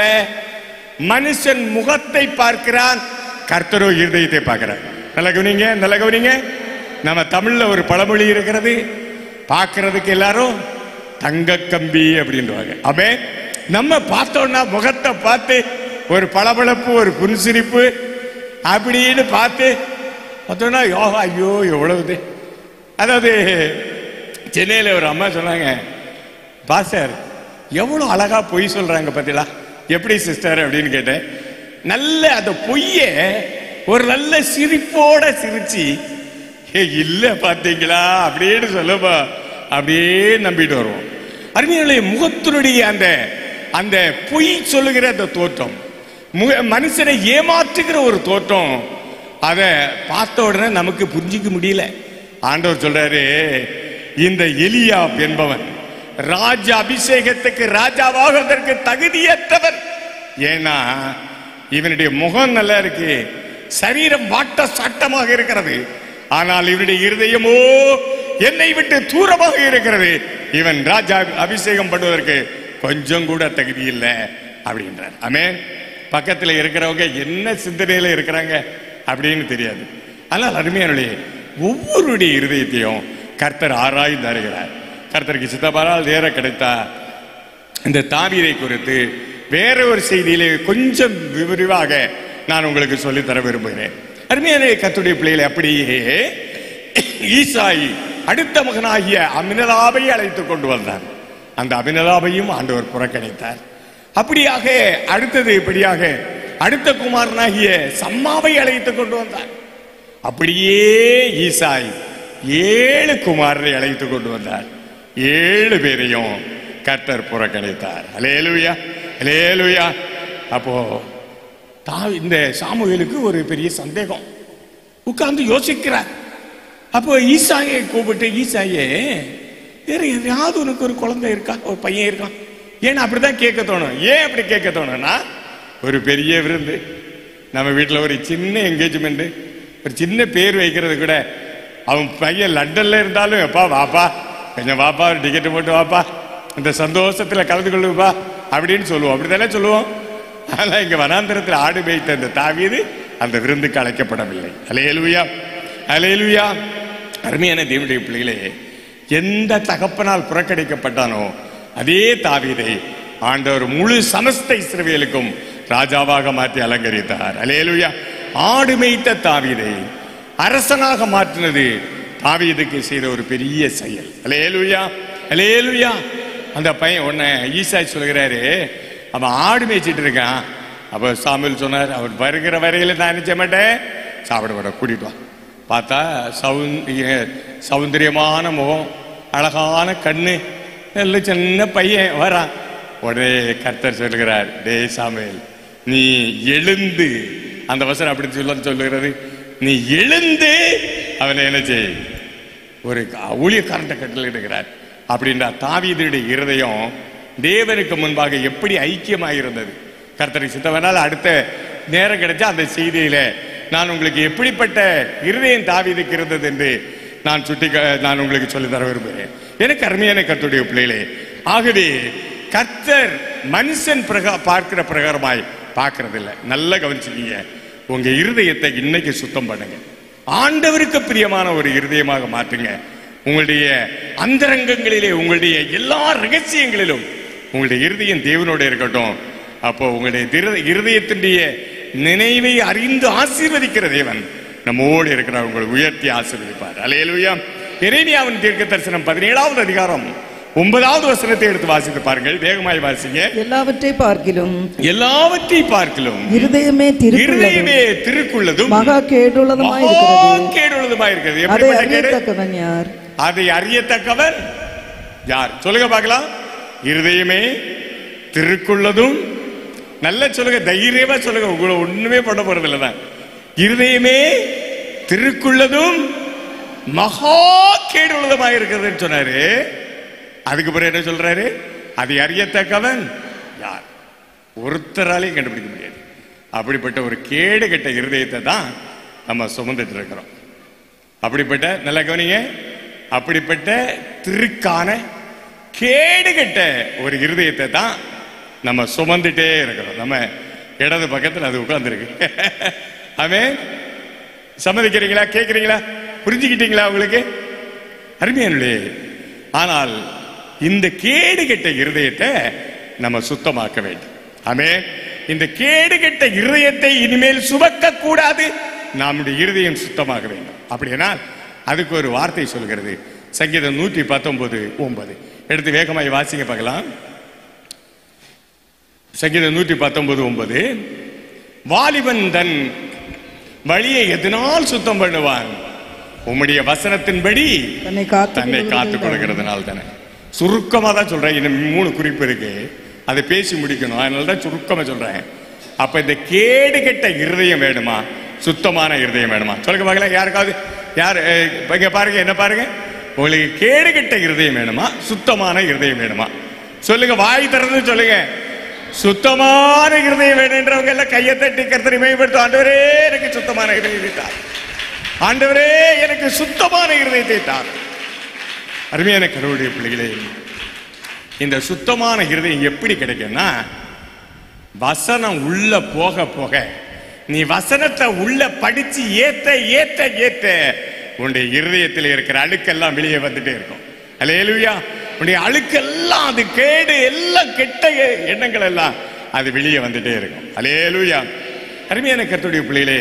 மனுஷன் முகத்தை பார்க்கிறான் கர்த்தரோ இருதயத்தை பார்க்கிறார் நல்ல கவனிங்க நல்ல கவனிங்க நம்ம தமிழ்ல ஒரு பழமொழி இருக்கிறது பார்க்கிறதுக்கு எல்லாரும் தங்க கம்பி அப்படின்றாங்க அமே நம்ம பார்த்தோம்னா முகத்தை பார்த்து ஒரு பளபளப்பு ஒரு புன்சிரிப்பு அப்படின்னு பார்த்து பார்த்தோம்னா யோகா ஐயோ எவ்வளவு இது அதாவது சென்னையில் ஒரு அம்மா சொன்னாங்க பாஸ்டர் எவ்வளோ அழகா பொய் சொல்றாங்க பார்த்தீங்களா எப்படி சிஸ்டர் அப்படின்னு கேட்டேன் நல்ல அந்த பொய்ய ஒரு நல்ல சிரிப்போட சிரிச்சு ஏ இல்ல பாத்தீங்களா அப்படின்னு சொல்லுப்பா அப்படியே நம்பிட்டு வருவோம் அருமையாளே முகத்தினுடைய அந்த அந்த பொய் சொல்லுகிற அந்த தோற்றம் முக- மனுஷனை ஏமாற்றுகிற ஒரு தோற்றம் அதை பார்த்த உடனே நமக்கு புரிஞ்சிக்க முடியல ஆண்டவர் சொல்றாரு இந்த எலியா என்பவன் ராஜ அபிஷேகத்துக்கு ராஜாவாகுவதற்கு தகுதியற்றவன் ஏன்னா இவனுடைய முகம் நல்லா இருக்கு சரீரம் வாட்ட சாட்டமாக இருக்கிறது ஆனால் இவனுடைய இருதயமோ என்னை விட்டு தூரமாக இருக்கிறது இவன் ராஜா அபிஷேகம் பண்ணுவதற்கு கொஞ்சம் கூட தகுதி இல்லை அப்படின்றார் ஆமென் பக்கத்துல இருக்கிறவங்க என்ன சிந்தனையில இருக்கிறாங்க அப்படின்னு தெரியாது ஆனால் அருமையானுடைய ஒவ்வொருடைய இருதயத்தையும் கர்த்தர் ஆராய்ந்து அறிகிறார் கர்த்தருக்கு சித்தப்பாரால் நேர கிடைத்தா இந்த தாவீதை குறித்து வேற ஒரு செய்தியிலே கொஞ்சம் விரிவாக நான் உங்களுக்கு சொல்லித் தர விரும்புகிறேன் அருமையான கத்துடைய பிள்ளைகளை அப்படியே ஈசாய் அடுத்த மகனாகிய அமினதாபை அழைத்துக் கொண்டு வந்தார் அந்த அபினதாபையும் ஆண்டவர் புறக்கணித்தார் அப்படியாக அடுத்தது இப்படியாக அடுத்த குமாரனாகிய சம்மாவை அழைத்துக் கொண்டு வந்தார் அப்படியே ஈசாய் ஏழு குமாரரை அழைத்துக் கொண்டு வந்தார் ஏழு பேரையும் கர்த்தர் புறக்கணித்தார் அலேலுயா அலேலுயா அப்போ தா இந்த சாமுவேலுக்கு ஒரு பெரிய சந்தேகம் உட்கார்ந்து யோசிக்கிறார் அப்போ ஈசாயை கூப்பிட்டு ஈசாயே வேற எதையாவது உனக்கு ஒரு குழந்தை இருக்கா ஒரு பையன் இருக்கான் ஏன்னா அப்படிதான் கேட்க தோணும் ஏன் அப்படி கேட்க தோணும்னா ஒரு பெரிய விருந்து நம்ம வீட்டில் ஒரு சின்ன என்கேஜ்மெண்ட் ஒரு சின்ன பேர் வைக்கிறது கூட அவன் பையன் லண்டன்ல இருந்தாலும் எப்பா வாப்பா கொஞ்சம் வாப்பா ஒரு டிக்கெட் போட்டு வாப்பா இந்த சந்தோஷத்துல கலந்து கொள்ளுப்பா அப்படின்னு சொல்லுவோம் அப்படித்தானே சொல்லுவோம் ஆனா இங்க வனாந்திரத்தில் ஆடு மேய்த்த அந்த தாவீது அந்த விருந்துக்கு அழைக்கப்படவில்லை அலையலுயா அலையலுயா அருமையான தேவனுடைய பிள்ளைகளே எந்த தகப்பனால் புறக்கணிக்கப்பட்டானோ அதே தாவீதை ஆண்டவர் முழு சமஸ்த இஸ்ரவேலுக்கும் ராஜாவாக மாற்றி அலங்கரித்தார் அலையலுயா ஆடு மேய்த்த தாவீதை அரசனாக மாற்றினது தாவீதுக்கு செய்த ஒரு பெரிய செயல் அலேலுயா அலேலுயா அந்த பையன் உன்னை ஈசாய் சொல்கிறாரு அவன் ஆடு மேய்ச்சிட்டு இருக்கான் அப்ப சாமியல் சொன்னார் அவர் வருகிற வரையில நான் நினைச்ச மாட்டேன் சாப்பிட விட கூட்டிட்டு வா பார்த்தா சௌந்தரிய சௌந்தரியமான முகம் அழகான கண்ணு நல்ல சின்ன பையன் வரான் உடனே கர்த்தர் சொல்கிறார் டே சாமுவேல் நீ எழுந்து அந்த வசனம் அப்படி சொல்ல சொல்லுகிறது நீ எழுந்து அவனை என்ன செய் ஒரு ஊழியக்காரன்ட்ட கட்டளை எடுக்கிறார் அப்படின்ற தாவீதுடைய இருதயம் தேவனுக்கு முன்பாக எப்படி ஐக்கியமாக இருந்தது கர்த்தரை சித்தவனால் அடுத்த நேரம் கிடைச்சா அந்த செய்தியில நான் உங்களுக்கு எப்படிப்பட்ட இருதயம் தாவீதுக்கு இருந்தது என்று நான் சுட்டி நான் உங்களுக்கு சொல்லித் தர விரும்புகிறேன் எனக்கு அருமையான கர்த்தருடைய பிள்ளைகளே ஆகவே கர்த்தர் மனுஷன் பிரகா பார்க்கிற பிரகாரமாய் பார்க்கறதில்ல நல்லா கவனிச்சுக்கீங்க உங்க இருதயத்தை இன்னைக்கு சுத்தம் பண்ணுங்க ஆண்டவருக்கு பிரியமான ஒரு இருதயமாக மாற்றுங்க உங்களுடைய அந்தரங்கங்களிலே உங்களுடைய எல்லா ரகசியங்களிலும் உங்களுடைய இருதயம் தேவனோட இருக்கட்டும் அப்போ உங்களுடைய திரு- இருதயத்தினுடைய நினைவை அறிந்து ஆசீர்வதிக்கிற தேவன் நம்மோடு இருக்கிறார் உங்களை உயர்த்தி ஆசீர்வதிப்பார் அலையலுயா எரேமியாவின் தீர்க்க தரிசனம் பதினேழாவது அதிகாரம் ஒன்பதாவது வசனத்தை எடுத்து வாசித்து பாருங்கள் வேகமாய் வாசிங்க எல்லாவற்றை பார்க்கிலும் எல்லாவற்றையும் பார்க்கலும் இருதயமே திருக்குள்ளதும் இருதயமே திருக்குள்ளதும் மகா கேடுள்ளதுமாய் மகா இருக்கிறது கேடுள்ளதுமாய் இருக்கிறது அதை எப்படிப்பட்ட கேடு அறியத்தக்கவன் யார் அதை அறியத்தக்கவர் யார் சொல்லுங்க பார்க்கலாம் இருதயமே திருக்குள்ளதும் நல்ல சொல்லுங்க தைரியமா சொல்லுங்க உங்களை ஒண்ணுமே பண்ண போறது இல்லதான் இருதயமே திருக்குள்ளதும் மகா கேடுள்ளதுமாக இருக்கிறதுன்னு சொன்னாரு அதுக்கு பிறகு என்ன சொல்றாரு அதை அறியத்தக்கவன் யார் ஒருத்தராலையும் கண்டுபிடிக்க முடியாது அப்படிப்பட்ட ஒரு கேடு கெட்ட இருதயத்தை தான் நம்ம சுமந்துட்டு இருக்கிறோம் அப்படிப்பட்ட நல்ல கவனிங்க அப்படிப்பட்ட திருக்கான கேடுகட்ட ஒரு இருதயத்தை தான் நம்ம சுமந்துட்டே இருக்கிறோம் நம்ம இடது பக்கத்தில் அது உட்கார்ந்துருக்கு அவன் சம்மதிக்கிறீங்களா கேட்குறீங்களா புரிஞ்சுக்கிட்டீங்களா உங்களுக்கு அருமையானுடைய ஆனால் இந்த கேடுகெட்ட இருதயத்தை நம்ம சுத்தமாக்க வேண்டும் ஆமே இந்த கேடுகெட்ட இருதயத்தை இனிமேல் சுமக்க கூடாது நம்முடைய இருதயம் சுத்தமாக வேண்டும் அப்படியானால் அதுக்கு ஒரு வார்த்தை சொல்கிறது சங்கீதம் நூற்றி பத்தொன்பது ஒன்பது எடுத்து வேகமாய் வாசிங்க பார்க்கலாம் சங்கீதம் நூற்றி பத்தொன்பது ஒன்பது வாலிபன் தன் வழியை எதனால் சுத்தம் பண்ணுவான் உம்முடைய வசனத்தின்படி தன்னை காத்து தன்னை காத்துக் கொள்கிறதுனால தானே சுருக்கமா தான் சொல்றேன் இன்னும் மூணு குறிப்பு இருக்கு அதை பேசி முடிக்கணும் அதனால தான் சுருக்கமா சொல்றேன் அப்ப இந்த கேடு கெட்ட இருதயம் வேணுமா சுத்தமான இருதயம் வேணுமா சொல்லுங்க பார்க்கலாம் யாருக்காவது யார் அஹ், இப்ப இங்க பாருங்க என்ன பாருங்க உங்களுக்கு கேடு கெட்ட இருதயம் வேணுமா சுத்தமான இருதயம் வேணுமா சொல்லுங்க வாய் திறந்து சொல்லுங்க சுத்தமான இருதயம் வேணுன்றவங்க எல்லாம் கையை தட்டி கர்த்தரை மேம்படுத்தும் ஆண்டவரே எனக்கு சுத்தமான இருதயத்தை தார் ஆண்டவரே எனக்கு சுத்தமான இருதயத்தை தார் அருமையான கடவுளுடைய பிள்ளைகளே இந்த சுத்தமான இருதயம் எப்படி கிடைக்கும்னா வசனம் உள்ள போக போக நீ வசனத்தை உள்ள படிச்சு ஏத்த ஏத்த ஏத்த உன்னுடைய இருதயத்தில் இருக்கிற அழுக்கெல்லாம் வெளியே வந்துட்டே இருக்கும் அல்லேலூயா உன்னுடைய அழுக்கெல்லாம் அது கேடு எல்லாம் கெட்ட எண்ணங்கள் எல்லாம் அது வெளியே வந்துட்டே இருக்கும் அல்லேலூயா அருமையான கர்த்தருடைய பிள்ளைகளே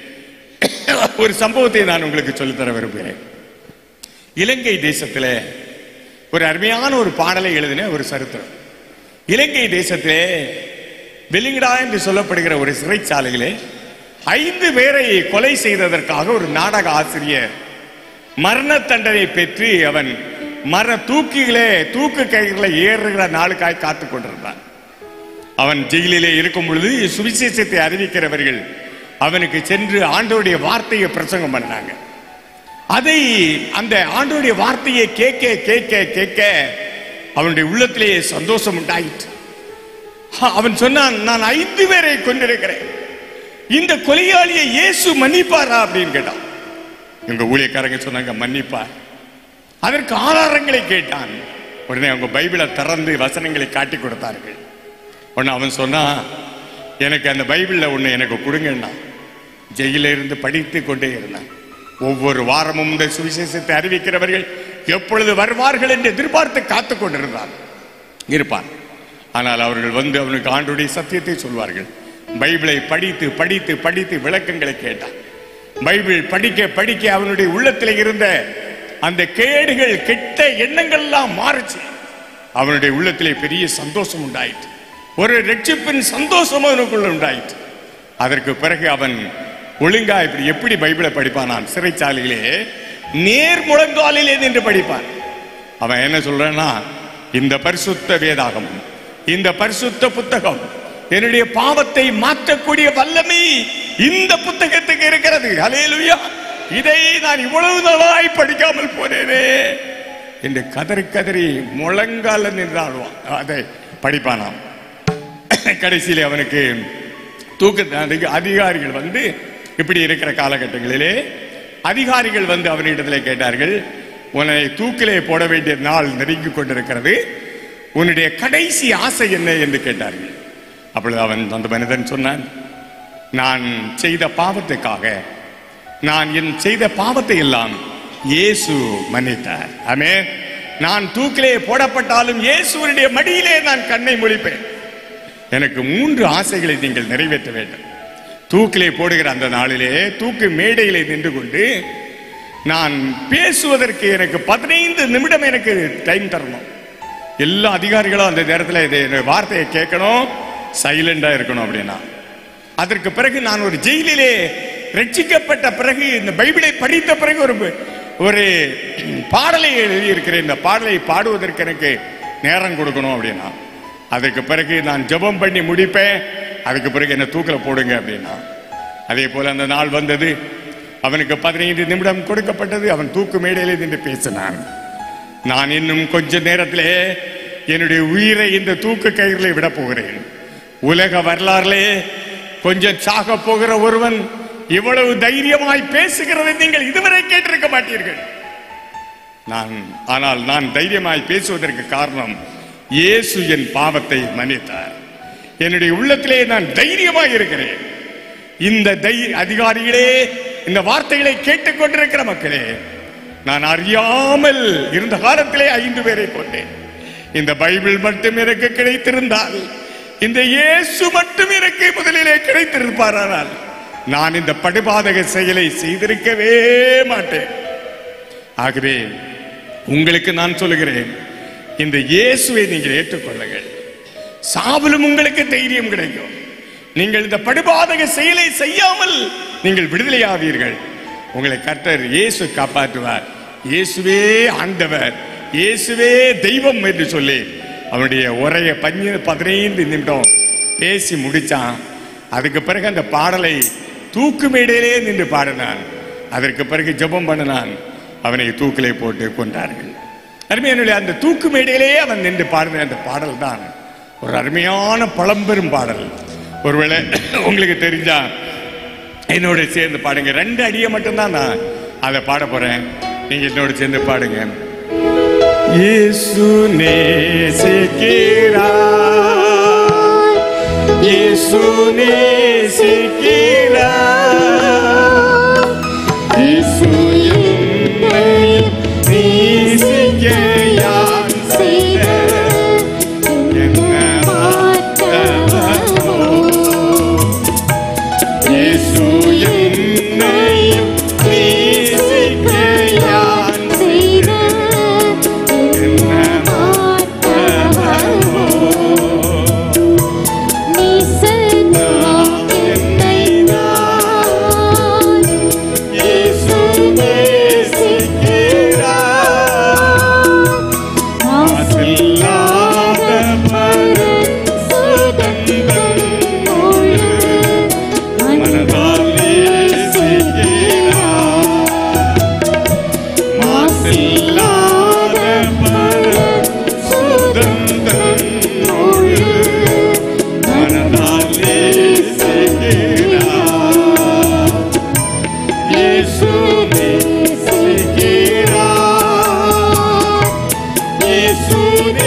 ஒரு சம்பவத்தை நான் உங்களுக்கு சொல்லித்தர விரும்புகிறேன் இலங்கை தேசத்திலே ஒரு அருமையான ஒரு பாடலை எழுதின ஒரு சரித்திரம் இலங்கை தேசத்திலே வெலிங்கடா என்று சொல்லப்படுகிற ஒரு சிறைச்சாலையிலே ஐந்து பேரை கொலை செய்ததற்காக ஒரு நாடக ஆசிரியர் மரண தண்டனை பெற்று அவன் மர தூக்கிகளே தூக்கு கயிறுல ஏறுகிற நாளுக்காய் காத்துக் கொண்டிருந்தான் அவன் ஜெயிலிலே இருக்கும் பொழுது சுவிசேஷத்தை அறிவிக்கிறவர்கள் அவனுக்கு சென்று ஆண்டவருடைய வார்த்தையை பிரசங்கம் பண்ணாங்க அதை அந்த ஆண்டவருடைய வார்த்தையை கேட்க கேட்க கேட்க அவனுடைய உள்ளத்திலே சந்தோஷம் உண்டாயிற்று ஹ, அவன் சொன்னான் நான் ஐந்து பேரை கொண்டிருக்கிறேன் இந்த கொலையாளியை இயேசு மன்னிப்பாரா அப்படின்னு கேட்டான் எங்க ஊழியக்காரங்க சொன்னாங்க மன்னிப்பார் அதற்கு ஆதாரங்களை கேட்டான் உடனே அவங்க பைபிளை திறந்து வசனங்களை காட்டி கொடுத்தார்கள் உடனே அவன் சொன்னான் எனக்கு அந்த பைபிளில் ஒன்று எனக்கு கொடுங்கன்னா ஜெயில இருந்து படித்து கொண்டே இருந்தான் ஒவ்வொரு வாரமும் இந்த சுவிசேஷத்தை அறிவிக்கிறவர்கள் எப்பொழுது வருவார்கள் என்று எதிர்பார்த்து காத்து கொண்டிருந்தான் இருப்பான் ஆனால் அவர்கள் வந்து அவனுக்கு ஆண்டுடைய சத்தியத்தை சொல்வார்கள் பைபிளை படித்து படித்து படித்து விளக்கங்களை கேட்டான் பைபிள் படிக்க படிக்க அவனுடைய உள்ளத்தில் இருந்த அந்த கேடுகள் கெட்ட எண்ணங்கள் எல்லாம் மாறுச்சு அவனுடைய உள்ளத்திலே பெரிய சந்தோஷம் உண்டாயிற்று ஒரு ரட்சிப்பின் சந்தோஷம் அவனுக்குள்ள உண்டாயிற்று அதற்கு பிறகு அவன் ஒழுங்கா இப்படி எப்படி பைபிளை படிப்பானான் சிறைச்சாலையிலே நேர் முழங்காலிலே நின்று படிப்பான் அவன் என்ன சொல்றான்னா இந்த பரிசுத்த வேதாகம் இந்த பரிசுத்த புத்தகம் என்னுடைய பாவத்தை மாற்றக்கூடிய வல்லமை இந்த புத்தகத்துக்கு இருக்கிறது அலேலுயா இதை நான் இவ்வளவு நாளாய் படிக்காமல் போனேனே என்று கதறி கதறி முழங்கால நின்றாடுவான் அதை படிப்பானாம் கடைசியிலே அவனுக்கு தூக்கு அதுக்கு அதிகாரிகள் வந்து இப்படி இருக்கிற காலகட்டங்களிலே அதிகாரிகள் வந்து அவனிடத்தில் கேட்டார்கள் உன்னை தூக்கிலே போட வேண்டிய நாள் நெருங்கி கொண்டிருக்கிறது உன்னுடைய கடைசி ஆசை என்ன என்று கேட்டார்கள் அப்பொழுது அவன் அந்த மனிதன் சொன்னான் நான் செய்த பாவத்துக்காக நான் என் செய்த பாவத்தை எல்லாம் இயேசு மன்னித்தார் ஆமே நான் தூக்கிலே போடப்பட்டாலும் இயேசுவனுடைய மடியிலே நான் கண்ணை முழிப்பேன் எனக்கு மூன்று ஆசைகளை நீங்கள் நிறைவேற்ற வேண்டும் தூக்கிலே போடுகிற அந்த நாளிலே தூக்கு மேடையிலே நின்று கொண்டு நான் பேசுவதற்கு எனக்கு பதினைந்து நிமிடம் எனக்கு டைம் தரணும் எல்லா அதிகாரிகளும் அந்த நேரத்தில் இதை இந்த வார்த்தையை கேட்கணும் சைலண்டா இருக்கணும் அப்படின்னா அதற்கு பிறகு நான் ஒரு ஜெயிலிலே ரட்சிக்கப்பட்ட பிறகு இந்த பைபிளை படித்த பிறகு ஒரு ஒரு பாடலை எழுதியிருக்கிறேன் இந்த பாடலை பாடுவதற்கு எனக்கு நேரம் கொடுக்கணும் அப்படின்னா அதுக்கு பிறகு நான் ஜெபம் பண்ணி முடிப்பேன் அதுக்கு பிறகு என்ன தூக்கில போடுங்க அப்படின்னா அதே போல அந்த நாள் வந்தது அவனுக்கு பதினைந்து நிமிடம் கொடுக்கப்பட்டது அவன் தூக்கு மேடையிலே நின்று பேசினான் நான் இன்னும் கொஞ்ச நேரத்திலே என்னுடைய உயிரை இந்த தூக்கு கயிறிலே விட போகிறேன் உலக வரலாறுலே கொஞ்சம் சாக போகிற ஒருவன் இவ்வளவு தைரியமாய் பேசுகிறதை நீங்கள் இதுவரை கேட்டிருக்க மாட்டீர்கள் நான் ஆனால் நான் தைரியமாய் பேசுவதற்கு காரணம் இயேசு என் பாவத்தை மன்னித்தார் என்னுடைய உள்ளத்திலே நான் தைரியமாய் இருக்கிறேன் இந்த தை அதிகாரிகளே இந்த வார்த்தைகளை கேட்டுக்கொண்டிருக்கிற மக்களே நான் அறியாமல் இருந்த காலத்திலே ஐந்து பேரை கொண்டேன் இந்த பைபிள் மட்டும் எனக்கு கிடைத்திருந்தால் இந்த இயேசு மட்டும் எனக்கு முதலிலே கிடைத்திருப்பாரானால் நான் இந்த படுபாதக செயலை செய்திருக்கவே மாட்டேன் ஆகவே உங்களுக்கு நான் சொல்லுகிறேன் இந்த இயேசுவை நீங்கள் ஏற்றுக்கொள்ளுங்கள் சாவலும் உங்களுக்கு தைரியம் கிடைக்கும் நீங்கள் இந்த படுபாதக செயலை செய்யாமல் நீங்கள் விடுதலையாவீர்கள் உங்களை கர்த்தர் இயேசு காப்பாற்றுவார் இயேசுவே ஆண்டவர் இயேசுவே தெய்வம் என்று சொல்லி அவனுடைய உரைய பஞ்சு பதினைந்து நிமிடம் பேசி முடிச்சான் அதுக்கு பிறகு அந்த பாடலை தூக்கு மேடையிலே நின்று பாடினான் அதற்கு பிறகு ஜெபம் பண்ணினான் அவனை தூக்கிலே போட்டு கொண்டார்கள் அருமையானுடைய அந்த தூக்கு மேடையிலே அவன் நின்று பாடின அந்த பாடல் தான் ஒரு அருமையான பழம்பெரும் பாடல் ஒருவேளை உங்களுக்கு தெரிஞ்சா என்னோட சேர்ந்து பாடுங்க ரெண்டு அடியை மட்டும்தான் நான் அதை பாட போறேன் நீங்க என்னோட சேர்ந்து பாடுங்க இயேசு நேசிக்கிறார் இயேசு நேசிக்கிறார் இயேசு என்னையும் நேசிக்க யான் செய்த என்ன மாற்றமோ இயேசு என்னையும் நேசிக்க யான் செய்த என்ன மாற்றமோ இயேசு நேசிக்கிறார் மாசில்லாத பரசுதந்தன் மனதால் நேசிக்கிறார் மாசில்லாத பரசுதந்தன் மனதால் நேசிக்கிறார் இயேசு நேசிக்கிறார் இயேசு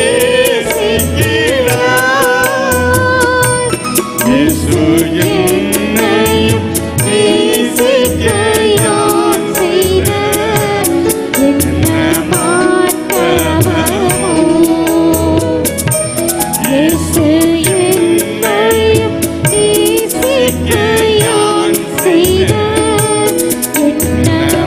நேசிக்கிறார் இயேசு என்னையும் நேசிக்க யான் செய்த என்ன மாற்றமோ இயேசு என்னையும் நேசிக்க யான் செய்த என்ன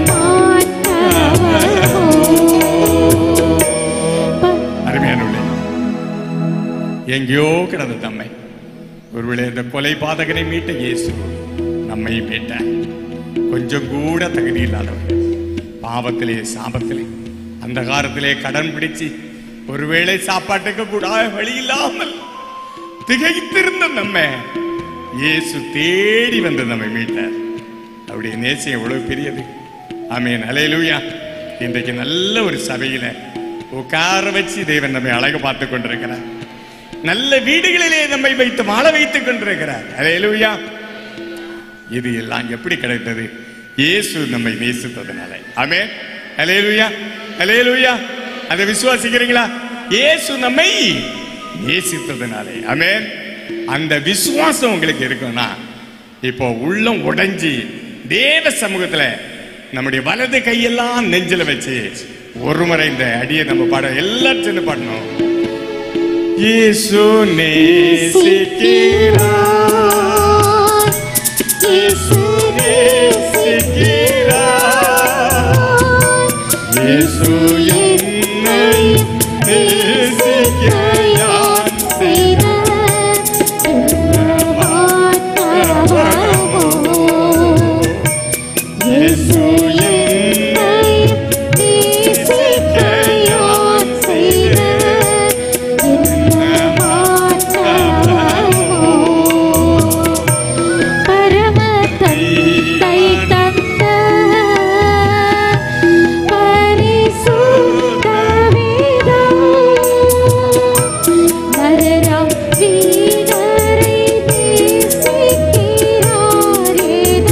அருமையானவர்களே எங்கேயோ கிடந்த தம்மை ஒருவேளை இந்த கொலை பாதகனை மீட்ட இயேசு நம்மை மீட்டார் கொஞ்சம் கூட தகுதி இல்லாதவர்கள் பாவத்திலே சாபத்திலே அந்த காலத்திலே கடன் பிடிச்சு ஒருவேளை சாப்பாட்டுக்கு கூட வழி இல்லாமல் திகைத்திருந்த நம்ம இயேசு தேடி வந்து நம்மை மீட்டார் அவருடைய நேசியம் எவ்வளவு பெரியது ஆமேன் அலையலூயா இன்றைக்கு நல்ல ஒரு சபையில உட்கார வச்சு தேவன் நம்மை அழகு பார்த்து கொண்டிருக்கிறார் நல்ல வீடுகளிலே நம்மை வைத்து வாழ வைத்துக் கொண்டிருக்கிறார் அலையலூயா இது எல்லாம் எப்படி கிடைத்தது இயேசு நம்மை நேசித்ததுனால ஆமே அலேலுயா அலேலுயா அதை விசுவாசிக்கிறீங்களா இயேசு நம்மை நேசித்ததுனாலே ஆமென் அந்த விசுவாசம் உங்களுக்கு இருக்கும்னா இப்போ உள்ளம் உடைஞ்சி தேவ சமூகத்துல நம்முடைய வலது கையெல்லாம் நெஞ்சில வச்சு ஒரு முறை இந்த அடியை நம்ம பாட எல்லாரும் சேர்ந்து பாடணும் இயேசு நேசிக்கிறார் நேசிக்கிறார் இயேசு என்னை நேசிக்க யான் செய்த இயேசு என்னை நேசிக்க யான் செய்த பரம தந்தை தந்த பரிசுத்த வேதம் மரணம் வீணரை நேசிக்கிறாரேன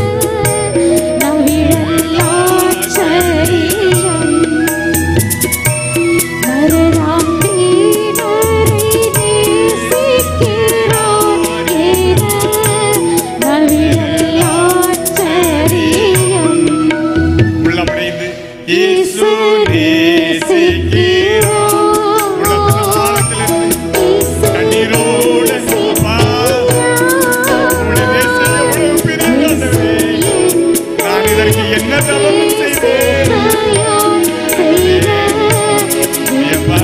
நவிழல்லாச்சரியம் மரணம் வீணரை நேசிக்கிறாரேன நவிழல்லாச்சரியம் உள்ளமடைந்து இயேசு நேசிக்கிறார் உள்ளத்தின் ஆழத்திலிருந்து கண்ணீரோடு அப்பா, உம்முடைய நேசம் எவ்வளவு பெரியதானவே. நான் இதற்கு என்ன தவம் செய்தேன் ஐயப்பா,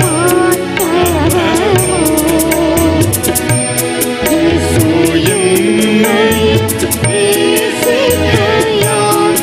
இயேசு என்னை நேசிக்க யான்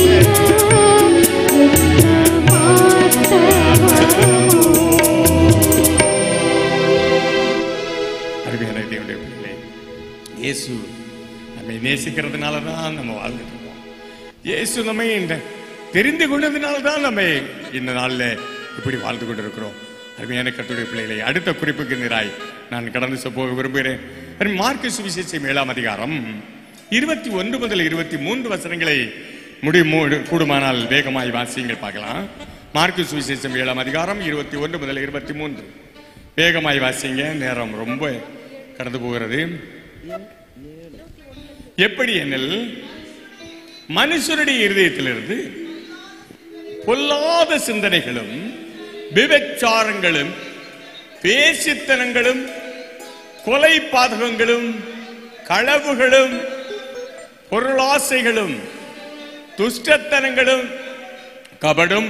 அருமையான தேவனுடைய பிள்ளைகளே, இயேசு நம்மை நேசிக்கிறதுனால தான் நம்ம வாழ்ந்துட்டு இருக்கோம் இயேசு நம்மை இந்த தெரிந்து கொண்டதுனால தான் நம்ம இந்த நாள்ல இப்படி வாழ்ந்து கொண்டிருக்கிறோம் அருமையான கட்டுரை பிள்ளைகளை அடுத்த குறிப்புக்கு நிராய் நான் கடந்து செ- போக விரும்புகிறேன் அருமை மார்க்கு சுவிசேஷம் ஏழாம் அதிகாரம் இருபத்தி ஒன்று முதல் இருபத்தி மூன்று வசனங்களை முடி மூ- கூடுமானால் வேகமாய் வாசியுங்கள் பார்க்கலாம் மார்க்கு சுவிசேஷம் ஏழாம் அதிகாரம் இருபத்தி ஒன்று முதல் இருபத்தி மூன்று வேகமாய் வாசிங்க நேரம் ரொம்ப கடந்து போகிறது எப்படி எனில் மனுஷருடைய இருதயத்திலிருந்து பொல்லாத சிந்தனைகளும் விபச்சாரங்களும் பேசித்தனங்களும் கொலை பாதகங்களும் களவுகளும் பொருளாசைகளும் துஷ்டத்தனங்களும் கபடும்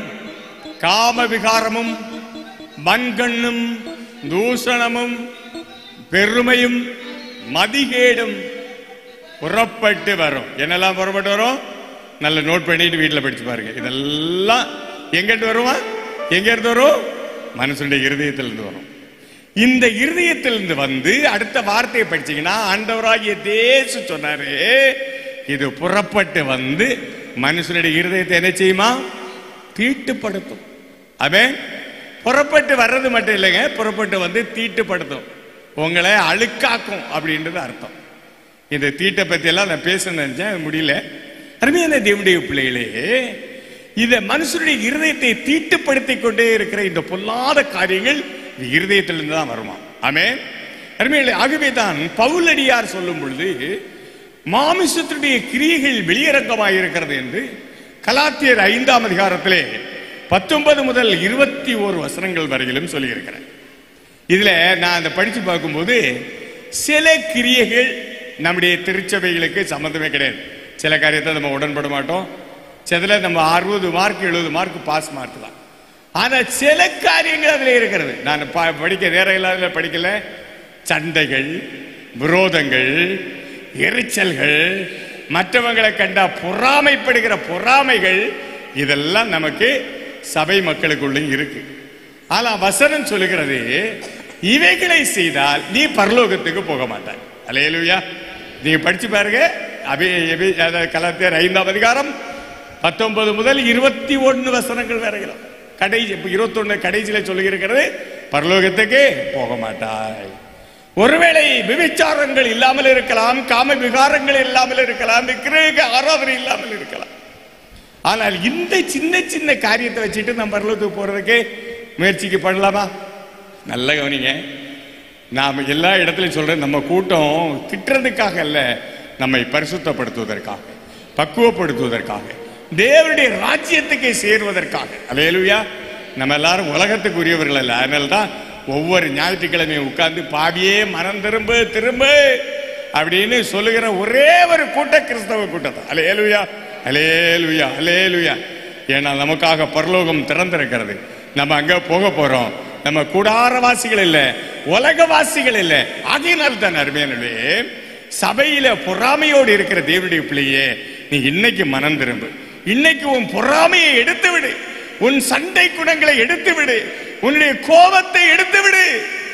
காமவிகாரமும் வன்கண்ணும் தூஷணமும் பெருமையும் மதிகேடும் புறப்பட்டு வரும் என்னெல்லாம் புறப்பட்டு வரும் நல்ல நோட் பண்ணிட்டு வீட்டில் படிச்சு பாருங்க இதெல்லாம் எங்கிட்டு வருமா எங்க இருந்து வரும் மனுஷனுடைய இருதயத்திலிருந்து வரும் இந்த இருதயத்திலிருந்து வந்து அடுத்த வார்த்தையை படிச்சீங்கன்னா ஆண்டவராகிய தேசு சொன்னாரு இது புறப்பட்டு வந்து மனுஷனுடைய இருதயத்தை என்ன செய்யுமா தீட்டுப்படுத்தும் அவன் புறப்பட்டு வர்றது மட்டும் இல்லைங்க புறப்பட்டு வந்து தீட்டுப்படுத்தும் உங்களை அழுக்காக்கும் அப்படின்றது அர்த்தம் இந்த தீட்டை பத்தி எல்லாம் நான் பேச நினைச்சேன் முடியல அருமையான தேவனுடைய பிள்ளைகளே இத மனுஷனுடைய இருதயத்தை தீட்டுப்படுத்தி கொண்டே இருக்கிற இந்த பொல்லாத காரியங்கள் இந்த இருதயத்திலிருந்து தான் வருமா ஆமே அருமையிலே ஆகவே தான் பவுலடியார் சொல்லும் பொழுது மாமிசத்துடைய கிரியைகள் வெளியரங்கமாக இருக்கிறது என்று கலாத்தியர் ஐந்தாம் அதிகாரத்திலே பத்தொன்பது முதல் இருபத்தி ஓரு வசனங்கள் வரையிலும் சொல்லியிருக்கிறேன் இதுல நான் அதை படிச்சு பார்க்கும்போது சில கிரியைகள் நம்முடைய திருச்சபைகளுக்கு சம்மந்தமே கிடையாது சில காரியத்தை நம்ம உடன்பட மாட்டோம் சில நம்ம அறுபது மார்க் எழுபது மார்க் பாஸ் மார்க் தான் ஆனா சில காரியங்கள் அதுல இருக்கிறது நான் ப- படிக்க நேரம் இல்லாத படிக்கல சண்டைகள் விரோதங்கள் எரிச்சல்கள் மற்றவங்களை கண்டா பொறாமைப்படுகிற பொறாமைகள் இதெல்லாம் நமக்கு சபை மக்களுக்குள்ள இருக்கு ஆனா வசனம் சொல்லுகிறது இவைகளை செய்தால் நீ பரலோகத்துக்கு போக மாட்டாய் அலையலுயா நீங்க படிச்சு பாருங்க அபி எபி- அதாவது கலாத்தியர் ஐந்தாம் அதிகாரம் பத்தொன்பது முதல் இருபத்தி ஒன்னு வசனங்கள் வரைகிறோம் கடைசி இப்ப இருபத்தொன்னு கடைசியில சொல்லுகிறது பரலோகத்துக்கு போக மாட்டாய் ஒருவேளை விபிச்சாரங்கள் இல்லாமல் இருக்கலாம் காம விகாரங்கள் இல்லாமல் இருக்கலாம் விக்கிரக ஆராதனை இல்லாமல் இருக்கலாம் ஆனால் இந்த சின்ன சின்ன காரியத்தை வச்சுட்டு நம்ம பரலோகத்துக்கு போறதுக்கு முயற்சிக்கு பண்ணலாமா நல்ல கவனிங்க நாம் எல்லா இடத்துலையும் சொல்றேன் நம்ம கூட்டம் திட்டுறதுக்காக அல்ல நம்மை பரிசுத்தப்படுத்துவதற்காக பக்குவப்படுத்துவதற்காக தேவனுடைய ராஜ்யத்துக்கு சேருவதற்காக அலையலுயா நம்ம எல்லாரும் உலகத்துக்குரியவர்கள் அல்ல அதனால தான் ஒவ்வொரு ஞாயிற்றுக்கிழமையும் உட்கார்ந்து பாவியே மனம் திரும்ப திரும்ப அப்படின்னு சொல்லுகிற ஒரே ஒரு கூட்ட கிறிஸ்தவ கூட்டத்தை அலையலுயா அலேலுயா அலேலுயா ஏன்னா நமக்காக பரலோகம் திறந்திருக்கிறது நம்ம அங்க போக போறோம் நம்ம கூடாரவாசிகள் இல்ல உலகவாசிகள் இல்ல ஆகையினால் தான் அருமையானே சபையில பொறாமையோடு இருக்கிற தேவனுடைய பிள்ளையே நீ இன்னைக்கு மனம் திரும்பு இன்னைக்கு உன் பொறாமையை எடுத்து விடு உன் சண்டை குணங்களை எடுத்து விடு உன்னுடைய கோபத்தை எடுத்து விடு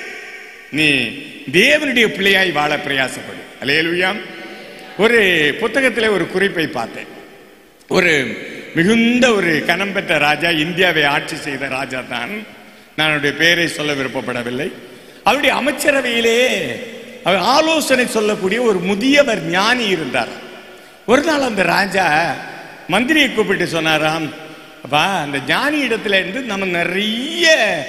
நீ தேவனுடைய பிள்ளையாய் வாழ பிரயாசப்படு அலையலுயா ஒரு புத்தகத்தில் ஒரு குறிப்பை பார்த்தேன் ஒரு மிகுந்த ஒரு கனம் பெற்ற ராஜா இந்தியாவை ஆட்சி செய்த ராஜா தான் நான் அவருடைய பெயரை சொல்ல விருப்பப்படவில்லை அவருடைய அமைச்சரவையிலே அவர் ஆலோசனை சொல்லக்கூடிய ஒரு முதியவர் ஞானி இருந்தார் ஒரு நாள் அந்த ராஜா மந்திரியை கூப்பிட்டு சொன்னாராம் அப்பா அந்த ஞானி இடத்துல இருந்து நம்ம நிறைய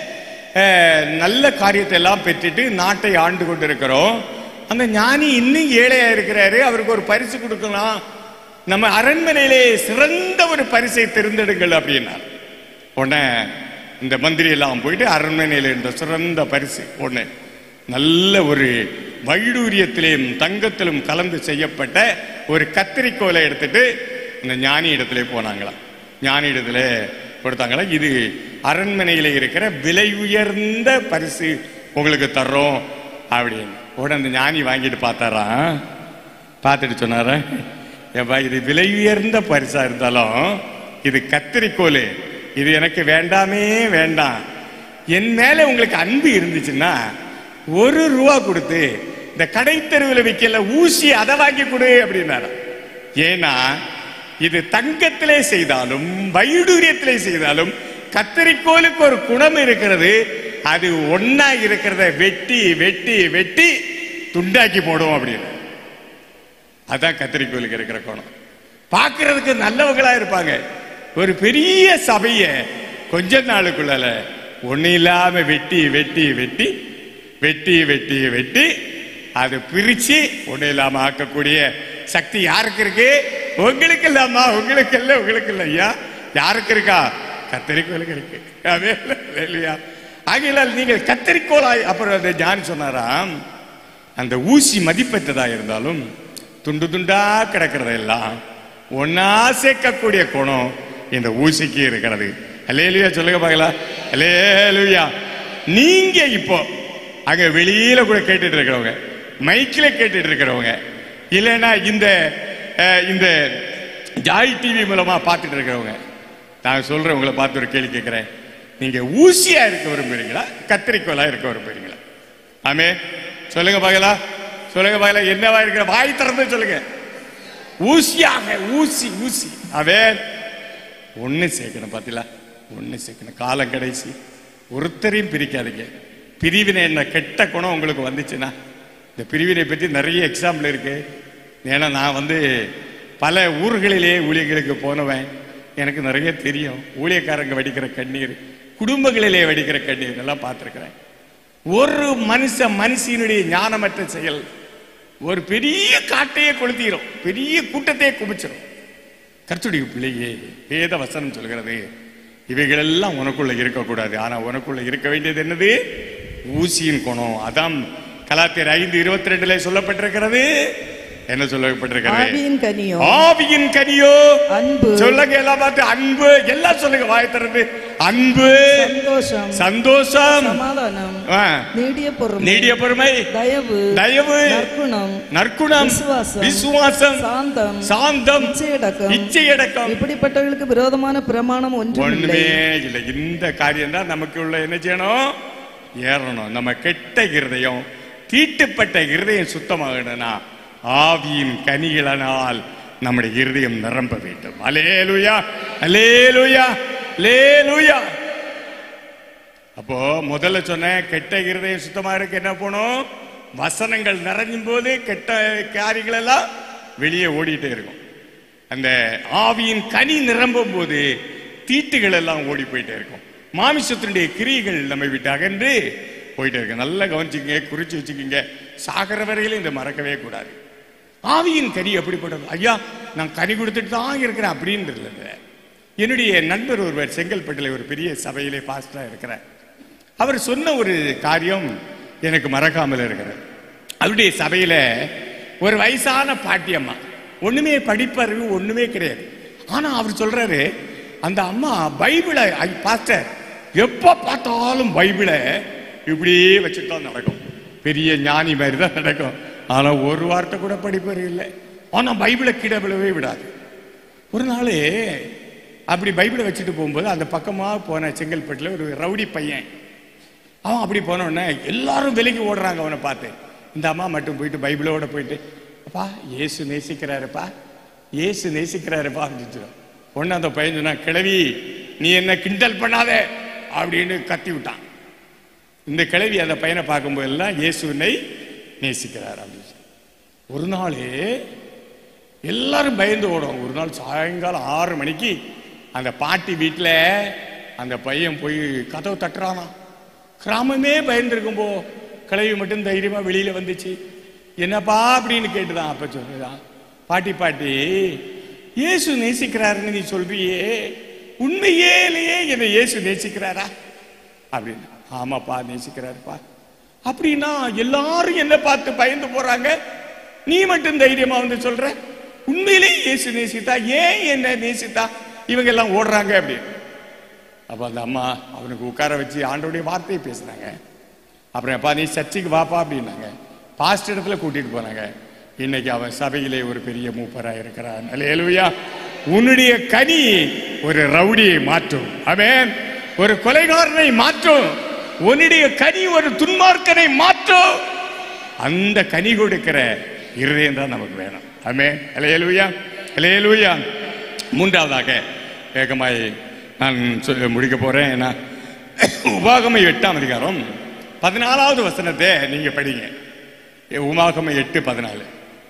அஹ், நல்ல காரியத்தை எல்லாம் பெற்றுட்டு நாட்டை ஆண்டு கொண்டிருக்கிறோம் அந்த ஞானி இன்னும் ஏழையா இருக்கிறாரு அவருக்கு ஒரு பரிசு கொடுக்கலாம் நம்ம அரண்மனையிலே சிறந்த ஒரு பரிசை தேர்ந்தெடுங்கள் அப்படின்னார் உடனே இந்த மந்திரி எல்லாம் போயிட்டு அரண்மனையில் இருந்த சிறந்த பரிசு ஒண்ணு நல்ல ஒரு வைடூரியத்திலும் தங்கத்திலும் கலந்து செய்யப்பட்ட ஒரு கத்திரிக்கோலை எடுத்துட்டு இந்த ஞானி இடத்துல போனாங்களாம் ஞானி இடத்துல கொடுத்தாங்களா இது அரண்மனையில் இருக்கிற விலை உயர்ந்த பரிசு உங்களுக்கு தர்றோம் அப்படின்னு உடனே அந்த ஞானி வாங்கிட்டு பார்த்தாராம் பார்த்துட்டு சொன்னாரா ஏப்பா இது விலை உயர்ந்த பரிசா இருந்தாலும் இது கத்திரிக்கோல் இது எனக்கு வேண்டாமே வேண்டாம் என் மேல உங்களுக்கு அன்பு இருந்துச்சுன்னா ஒரு ரூபா கொடுத்து இந்த கடைத்தெருவில் விற்கல ஊசி அதை வாங்கி கொடு அப்படின்னாரு ஏன்னா இது தங்கத்திலே செய்தாலும் வைடூரியத்திலே செய்தாலும் கத்தரிக்கோலுக்கு ஒரு குணம் இருக்கிறது அது ஒன்னா இருக்கிறத வெட்டி வெட்டி வெட்டி துண்டாக்கி போடும் அப்படின்னு அதான் கத்திரிக்கோலுக்கு இருக்கிற குணம் பார்க்கிறதுக்கு நல்லவங்களா இருப்பாங்க ஒரு பெரிய சபைய கொஞ்ச நாளுக்குள்ளால ஒண்ணு இல்லாம வெட்டி வெட்டி வெட்டி வெட்டி வெட்டி வெட்டி அது பிரிச்சு ஒண்ணு இல்லாம ஆக்கக்கூடிய சக்தி யாருக்கு இருக்கு உங்களுக்கு இல்லாமா உங்களுக்கு இல்ல உங்களுக்கு இல்ல ஐயா யாருக்கு இருக்கா கத்தரிக்கோலுக்கு இருக்கு அதே இல்லையா ஆகையால் நீங்கள் கத்தரிக்கோலாய் அப்புறம் அந்த ஜான் சொன்னாராம் அந்த ஊசி மதிப்பற்றதா இருந்தாலும் துண்டு துண்டா கிடக்கிறதெல்லாம் ஒன்னா சேர்க்கக்கூடிய குணம் இந்த ஊசிக்கு இருக்கிறது அலேலுயா சொல்லுங்க பார்க்கலாம் அலேலுயா நீங்க இப்போ அங்க வெளியில கூட கேட்டுட்டு இருக்கிறவங்க மைக்கில் கேட்டுட்டு இருக்கிறவங்க இல்லைன்னா இந்த அஹ், இந்த ஜாய் டிவி மூலமா பார்த்துட்டு இருக்கிறவங்க நான் சொல்றேன் உங்களை பார்த்து ஒரு கேள்வி கேட்கிறேன் நீங்க ஊசியா இருக்க விரும்புறீங்களா கத்திரிக்கோலா இருக்க விரும்புறீங்களா ஆமே சொல்லுங்க பார்க்கலாம் சொல்லுங்க பார்க்கலாம் என்னவா இருக்கிற வாய் திறந்து சொல்லுங்க ஊசியாக ஊசி ஊசி அவன் ஒண்ணு சேர்க்கணும் பாத்தீங்களா ஒண்ணு சேர்க்கணும் காலம் கடைசி ஒருத்தரையும் பிரிக்காதீங்க பிரிவினை என்ன கெட்ட குணம் உங்களுக்கு வந்துச்சுன்னா இந்த பிரிவினை பற்றி நிறைய எக்ஸாம்பிள் இருக்கு ஏன்னா நான் வந்து பல ஊர்களிலே ஊழியர்களுக்கு போனவன் எனக்கு நிறைய தெரியும் ஊழியக்காரங்க வடிக்கிற கண்ணீர் குடும்பங்களிலே வடிக்கிற கண்ணீர் எல்லாம் பார்த்துருக்கிறேன் ஒரு மனுஷ மனுஷனுடைய ஞானமற்ற செயல் ஒரு பெரிய காட்டையே கொளுத்திடும் பெரிய கூட்டத்தையே குமிச்சிடும் கர்த்துடைய பிள்ளையே வேத வசனம் சொல்கிறது இவைகளெல்லாம் உனக்குள்ள இருக்கக்கூடாது ஆனா உனக்குள்ள இருக்க வேண்டியது என்னது ஊசியின் குணம் அதான் கலாத்தியர் ஐந்து இருபத்தி ரெண்டுல சொல்லப்பட்டிருக்கிறது என்ன சொல்லப்பட்டிருக்கிறது ஆவியின் கனியோ ஆவியின் கனியோ அன்பு சொல்லுங்க எல்லாம் பார்த்து அன்பு எல்லாம் சொல்லுங்க வாய் திறந்து அன்பு சந்தோஷம் சந்தோஷம் சமாதானம் ஆ, நீடிய பொறுமை நீடிய பொறுமை தயவு தயவு நற்குணம் நற்குணம் விசுவாசம், விசுவாசம் சாந்தம் சாந்தம் இச்சையடக்கம் இச்சையடக்கம் இப்படிப்பட்டவர்களுக்கு விரோதமான பிரமாணம் ஒன்றும் ஒண்ணுமே இல்லை இல்லை இந்த காரியம் தான் நமக்கு உள்ள என்ன செய்யணும் ஏறணும் நம்ம கெட்ட இருதயம் தீட்டுப்பட்ட இருதயம் சுத்தமாகணும்னா ஆவியின் கனிகளினால் நம்முடைய இருதயம் நிரம்ப வேண்டும் அலேலுயா அலேலுயா லேலுயா அப்போ முதல்ல சொன்னேன் கெட்ட இருதயம் சுத்தமா இருக்கு என்ன போகணும் வசனங்கள் நிறைஞ்சும் போது கெட்ட காரியங்கள் எல்லாம் வெளியே ஓடிட்டே இருக்கும் அந்த ஆவியின் கனி நிரம்பும் போது தீட்டுகள் எல்லாம் ஓடி போயிட்டே இருக்கும் மாமிசத்தினுடைய கிரியைகள் நம்மை விட்டு அகன்று போயிட்டே இருக்கு நல்லா கவனிச்சுக்கங்க குறிச்சு வச்சுக்கோங்க சாகர வரையில இந்த மறக்கவே கூடாது ஆவியின் கனி எப்படிப்பட்டது ஐயா நான் கனி கொடுத்துட்டு தான் இருக்கிறேன் அப்படின்றது இல்லை என்னுடைய நண்பர் ஒருவர் செங்கல்பட்டில் ஒரு பெரிய சபையிலே பாஸ்டரா இருக்கிறார் அவர் சொன்ன ஒரு காரியம் எனக்கு மறக்காமல் இருக்கிறது அவருடைய சபையில ஒரு வயசான பாட்டியம்மா ஒண்ணுமே படிப்பறிவு ஒண்ணுமே கிடையாது ஆனா அவர் சொல்றாரு அந்த அம்மா பைபிளை ஐ, பாஸ்டர் எப்ப பார்த்தாலும் பைபிளை இப்படியே வச்சுட்டு தான் நடக்கும் பெரிய ஞானி மாதிரி தான் நடக்கும் ஆனா ஒரு வார்த்தை கூட படிப்பறிவு இல்லை ஆனா பைபிளை கிடவிழவே விடாது ஒரு நாள் அப்படி பைபிளை வச்சுட்டு போகும்போது அந்த பக்கமாக போன செங்கல்பட்டில் ஒரு ரவுடி பையன் அவன் அப்படி போன உடனே எல்லாரும் விலைக்கு ஓடுறாங்க அவனை பார்த்து இந்த அம்மா மட்டும் போயிட்டு பைபிளோட போயிட்டு அப்பா இயேசு நேசிக்கிறாருப்பா இயேசு நேசிக்கிறாருப்பா அப்படின்னு ஒன்று அந்த பையன் சொன்னா கிழவி நீ என்ன கிண்டல் பண்ணாத அப்படின்னு கத்தி விட்டான் இந்த கிழவி அந்த பையனை பார்க்கும்போது எல்லாம் இயேசுனை நேசிக்கிறார் அப்படின்னு சொல்லி. ஒரு நாள் எல்லாரும் பயந்து ஓடும் ஒரு நாள் சாயங்காலம் ஆறு மணிக்கு அந்த பாட்டி வீட்டில் அந்த பையன் போய் கதவு தட்டுறானா கிராமமே பயந்துருக்கும் போ கிளவி மட்டும் தைரியமா வெளியில வந்துச்சு என்னப்பா அப்படின்னு கேட்டுதான் அப்ப சொல்லுதான் பாட்டி பாட்டி இயேசு நேசிக்கிறாருன்னு நீ சொல்றியே உண்மையேலேயே என்னை இயேசு நேசிக்கிறாரா அப்படின்னு ஆமாப்பா நேசிக்கிறாருப்பா அப்படின்னா எல்லாரும் என்ன பார்த்து பயந்து போறாங்க நீ மட்டும் தைரியமா வந்து சொல்ற உண்மையிலே இயேசு நேசித்தா ஏன் என்ன நேசித்தா இவங்க எல்லாம் ஓடுறாங்க அப்படின்னு அப்ப அந்த அம்மா அவனுக்கு உட்கார வச்சு ஆண்டோடைய வார்த்தையை பேசுனாங்க அப்புறம் அப்பா நீ சர்ச்சுக்கு வாப்பா அப்படின்னாங்க பாஸ்ட் இடத்துல கூட்டிட்டு போனாங்க இன்னைக்கு அவன் சபையிலே ஒரு பெரிய மூப்பரா இருக்கிறான் அல்லேலூயா உன்னுடைய கனி ஒரு ரவுடியை மாற்றும் அவன் ஒரு கொலைகாரனை மாற்றும் உன்னுடைய கனி ஒரு துன்மார்க்கனை மாற்றும் அந்த கனி கொடுக்கிற இருதயம் தான் நமக்கு வேணும் ஆமே அலையலுயா அலையலுயா மூன்றாவதாக வேகமாய் நான் சொல்ல முடிக்க போறேன் ஏன்னா உபாகமை எட்டாம் அதிகாரம் பதினாலாவது வசனத்தை நீங்க படிங்க உமாகமை எட்டு பதினாலு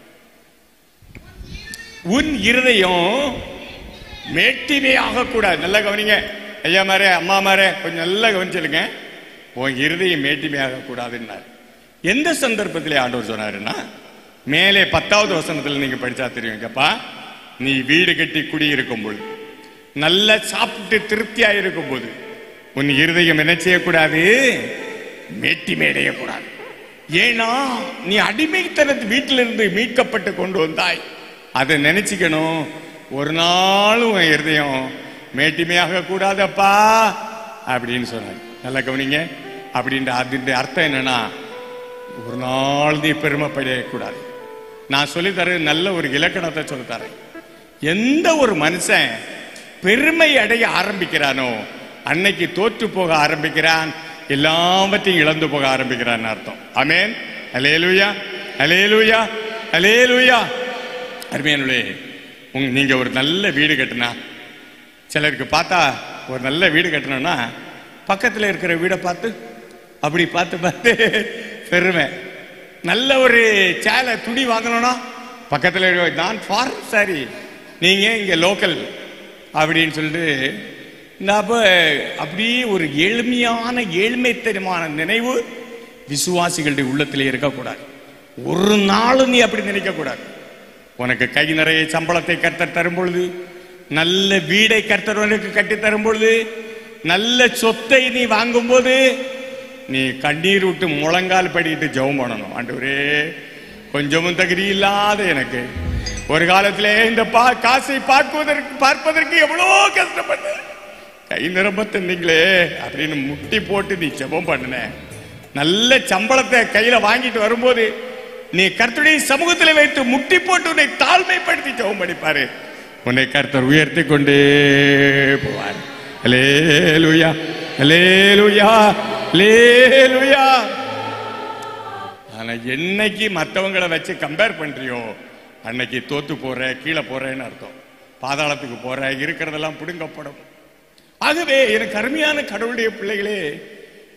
உன் இருதயம் மேட்டிமையாக கூடாது நல்லா கவனிங்க ஐயா மாரே அம்மா மாரே கொஞ்சம் நல்லா கவனிச்சிருங்க உன் இருதயம் மேட்டிமையாக கூடாதுன்னார் எந்த சந்தர்ப்பத்திலே ஆண்டவர் சொன்னாருன்னா மேலே பத்தாவது வசனத்தில் நீங்க படிச்சா தெரியுங்கப்பா நீ வீடு கட்டி குடியிருக்கும் பொழுது நல்ல சாப்பிட்டு திருப்தியா இருக்கும் போது உன் இருதயம் என்ன செய்யக்கூடாது மேட்டிமை அடையக்கூடாது ஏன்னா நீ அடிமைத்தனத்து வீட்டிலிருந்து மீட்கப்பட்டு கொண்டு வந்தாய் அதை நினைச்சுக்கணும் ஒரு நாளும் உன் இருதயம் மேட்டிமையாக கூடாதப்பா அப்படின்னு சொன்னார் நல்லா கவனிங்க அப்படின்ற அதுன்ற அர்த்தம் என்னன்னா ஒரு நாள் நீ பெருமைப்படக்கூடாது நான் சொல்லி தரேன் நல்ல ஒரு இலக்கணத்தை சொல்லி தரேன் எந்த ஒரு மனுஷன் பெருமை அடைய ஆரம்பிக்கிறானோ அன்னைக்கு தோற்று போக ஆரம்பிக்கிறான் எல்லாவற்றையும் இழந்து போக ஆரம்பிக்கிறான் அர்த்தம் அமேன் அலேலுயா அலேலுயா அலேலுயா அருமையானுடைய உங்க நீங்க ஒரு நல்ல வீடு கட்டினா சிலருக்கு பார்த்தா ஒரு நல்ல வீடு கட்டணும்னா பக்கத்தில் இருக்கிற வீடை பார்த்து அப்படி பார்த்து பார்த்து பெருமை நல்ல ஒரு சேலை துணி வாங்கணும்னா பக்கத்தில் இருக்க- நான் ஃபாரின் சாரி நீங்க இங்க லோக்கல் அப்படின்னு சொல்லிட்டு நான் அப்ப அப்படியே ஒரு எளிமையான ஏழ்மைத்தனமான நினைவு விசுவாசிகளுடைய உள்ளத்திலே இருக்கக்கூடாது ஒரு நாளும் நீ அப்படி நினைக்க கூடாது உனக்கு கை நிறைய சம்பளத்தை கர்த்தர் தரும் பொழுது நல்ல வீடை கர்த்தர் உனக்கு கட்டி தரும் பொழுது நல்ல சொத்தை நீ வாங்கும்போது நீ கண்ணீர் விட்டு முழங்கால் படிட்டு ஜெபம் பண்ணணும் ஆண்டவரே கொஞ்சமும் தகுதி இல்லாத எனக்கு ஒரு காலத்திலே இந்த பா காசை பார்ப்பதற்கு பார்ப்பதற்கு எவ்வளோ கஷ்டப்பட்டேன் கை நிரம்ப தந்தீங்களே அப்படின்னு முட்டி போட்டு நீ ஜெபம் பண்ணின நல்ல சம்பளத்தை கையில வாங்கிட்டு வரும்போது நீ கர்த்தருடைய சமூகத்தில் வைத்து முட்டி போட்டு உன்னை தாழ்மைப்படுத்தி ஜெபம் பண்ணிப்பாரு உன்னை கர்த்தர் உயர்த்தி கொண்டே போவார் அலேலுயா அலேலுயா அலேலுயா ஆனா என்னைக்கு மற்றவங்களை வச்சு கம்பேர் பண்றியோ அன்னைக்கு தோத்து போற கீழே போறேன்னு அர்த்தம் பாதாளத்துக்கு போற இருக்கிறதெல்லாம் பிடுங்கப்படும் ஆகவே எனக்கு அருமையான கடவுளுடைய பிள்ளைகளே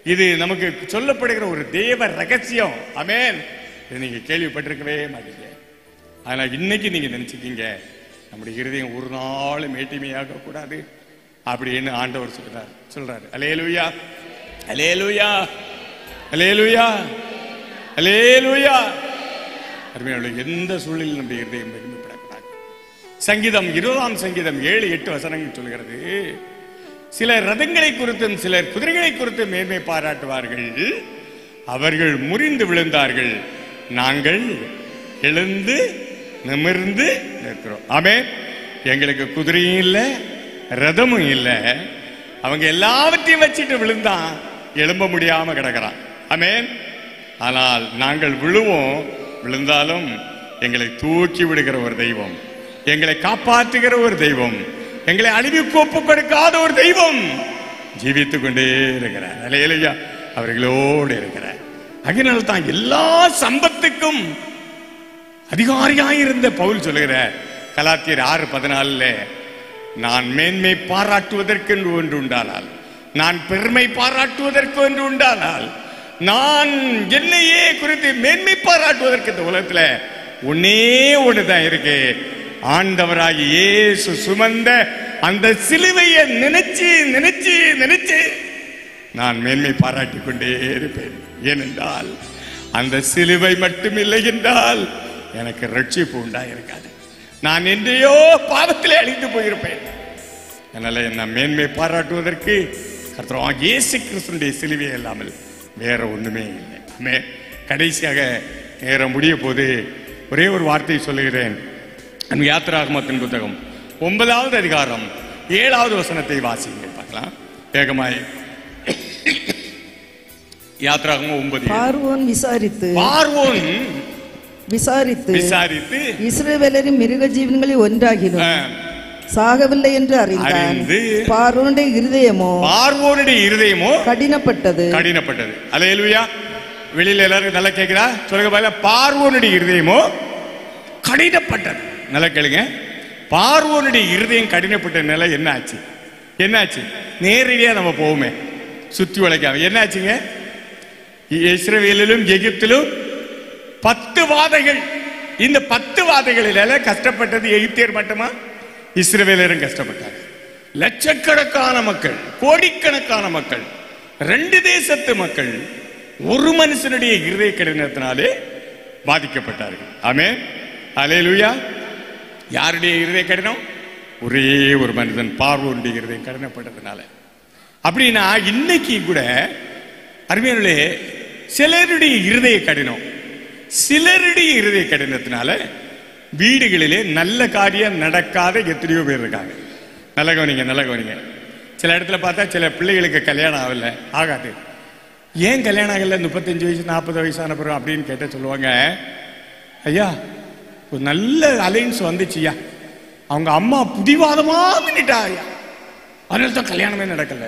இது நமக்கு சொல்லப்படுகிற ஒரு தேவ ரகசியம் அமேன் இதை நீங்க கேள்விப்பட்டிருக்கவே மாட்டீங்க ஆனா இன்னைக்கு நீங்க நினைச்சுக்கீங்க நம்முடைய இருதயம் ஒரு நாள் மேட்டிமையாக கூடாது அப்படின்னு ஆண்டவர் சொல்றார் சொல்றாரு அலேலுயா அலேலுயா அலேலுயா அலேலுயா அருமையான எந்த சூழலில் நம்முடைய இருதயம் பெருமைப்படக்கூடாது சங்கீதம் இருபதாம் சங்கீதம் ஏழு எட்டு வசனங்கள் சொல்கிறது சிலர் ரதங்களை குறித்தும் சிலர் குதிரைகளை குறித்தும் மேன்மை பாராட்டுவார்கள் அவர்கள் முறிந்து விழுந்தார்கள் நாங்கள் எழுந்து நிமிர்ந்து நிற்கிறோம் ஆமே எங்களுக்கு குதிரையும் இல்லை ரதமும் இல்லை அவங்க எல்லாவற்றையும் வச்சுட்டு விழுந்தான் எழும்ப முடியாம கிடக்கிறான் ஆமென் ஆனால் நாங்கள் விழுவோம் விழுந்தாலும் எங்களை தூக்கி விடுகிற ஒரு தெய்வம் எங்களை காப்பாற்றுகிற ஒரு தெய்வம் எங்களை அழிவுக்கு ஒப்பு கொடுக்காத ஒரு தெய்வம் ஜீவித்துக் கொண்டே இருக்கிறார் அலையலையா அவர்களோடு இருக்கிறார் அதனால தான் எல்லா சம்பத்துக்கும் அதிகாரியாயிருந்த பவுல் சொல்லுகிற கலாத்தியர் ஆறு பதினாலுல நான் மேன்மை பாராட்டுவதற்கு என்று ஒன்று உண்டானால் நான் பெருமை பாராட்டுவதற்கு ஒன்று உண்டானால் நான் என்னையே குறித்து மேன்மை பாராட்டுவதற்கு இந்த உலகத்துல ஒன்னே ஒண்ணுதான் இருக்கு ஆண்டவராகி இயேசு சுமந்த அந்த சிலுவையை நினைச்சு நினைச்சு நினைச்சு நான் மேன்மை பாராட்டிக் கொண்டே இருப்பேன் ஏனென்றால் அந்த சிலுவை மட்டும் இல்லை என்றால் எனக்கு ரட்சிப்பு உண்டாயிருக்காது நான் என்றையோ பாவத்திலே அழிந்து போயிருப்பேன் அதனால என்ன மேன்மை பாராட்டுவதற்கு கர்த்தராக இயேசு கிறிஸ்துடைய சிலுவை இல்லாமல் வேற ஒண்ணுமே இல்லை ஆமே கடைசியாக நேரம் முடிய போது ஒரே ஒரு வார்த்தையை சொல்லுகிறேன் அந்த யாத்திராகமத்தின் புத்தகம் ஒன்பதாவது அதிகாரம் ஏழாவது வசனத்தை வாசிங்க பார்க்கலாம் வேகமாய் யாத்திராகமம் ஒன்பது ஏழு. பார்வோன் விசாரித்து பார்வோன் விசாரித்து விசாரித்து இஸ்ரவேலரின் மிருக ஜீவன்களில் ஒன்றாகிலும் ஆ, சாகவில்லை என்று அறிந்தான் அறிந்து பார்வோனுடைய இருதயமோ பார்வோனுடைய இருதயமோ கடினப்பட்டது கடினப்பட்டது அலையலுயா வெளியில எல்லாரும் நல்லா கேக்குதா சொல்லுங்க பாருங்க பார்வோனுடைய இருதயமோ கடினப்பட்டது நல்லா கேளுங்க பார்வோனுடைய இருதயம் கடினப்பட்ட நிலை என்ன ஆச்சு என்ன ஆச்சு நேரடியா நம்ம போவோமே சுத்தி உழைக்காம என்ன ஆச்சுங்க இஸ்ரவேலிலும் எகிப்திலும் பத்து வாதைகள் இந்த பத்து வாதைகளில கஷ்டப்பட்டது எகிப்தியர் மட்டுமா இஸ்ரவேலரும் கஷ்டப்பட்டாங்க லட்சக்கணக்கான மக்கள் கோடிக்கணக்கான மக்கள் ரெண்டு தேசத்து மக்கள் ஒரு மனுஷனுடைய இருதய கடினத்தினாலே பாதிக்கப்பட்டார்கள் ஆமே அலேலுயா யாருடைய இருதய கடினம் ஒரே ஒரு மனிதன் பார்வோனுடைய இருதயம் கடினப்பட்டதுனால அப்படின்னா இன்னைக்கு கூட அருமையானே சிலருடைய இருதய கடினம் சிலருடைய இருதய கடினத்தினால வீடுகளிலே நல்ல காரியம் நடக்காத எத்தனையோ பேர் இருக்காங்க நல்ல கவனிங்க நல்ல கவனிங்க சில இடத்துல பார்த்தா சில பிள்ளைகளுக்கு கல்யாணம் ஆகல ஆகாது ஏன் கல்யாணம் ஆகல முப்பத்தஞ்சு வயசு நாற்பது வயசான பிறகு அப்படின்னு கேட்ட சொல்லுவாங்க ஐயா ஒரு நல்ல அலைன்ஸ் வந்துச்சுயா அவங்க அம்மா புடிவாதமா நின்னுட்டா ஐயா அதனால தான் கல்யாணமே நடக்கல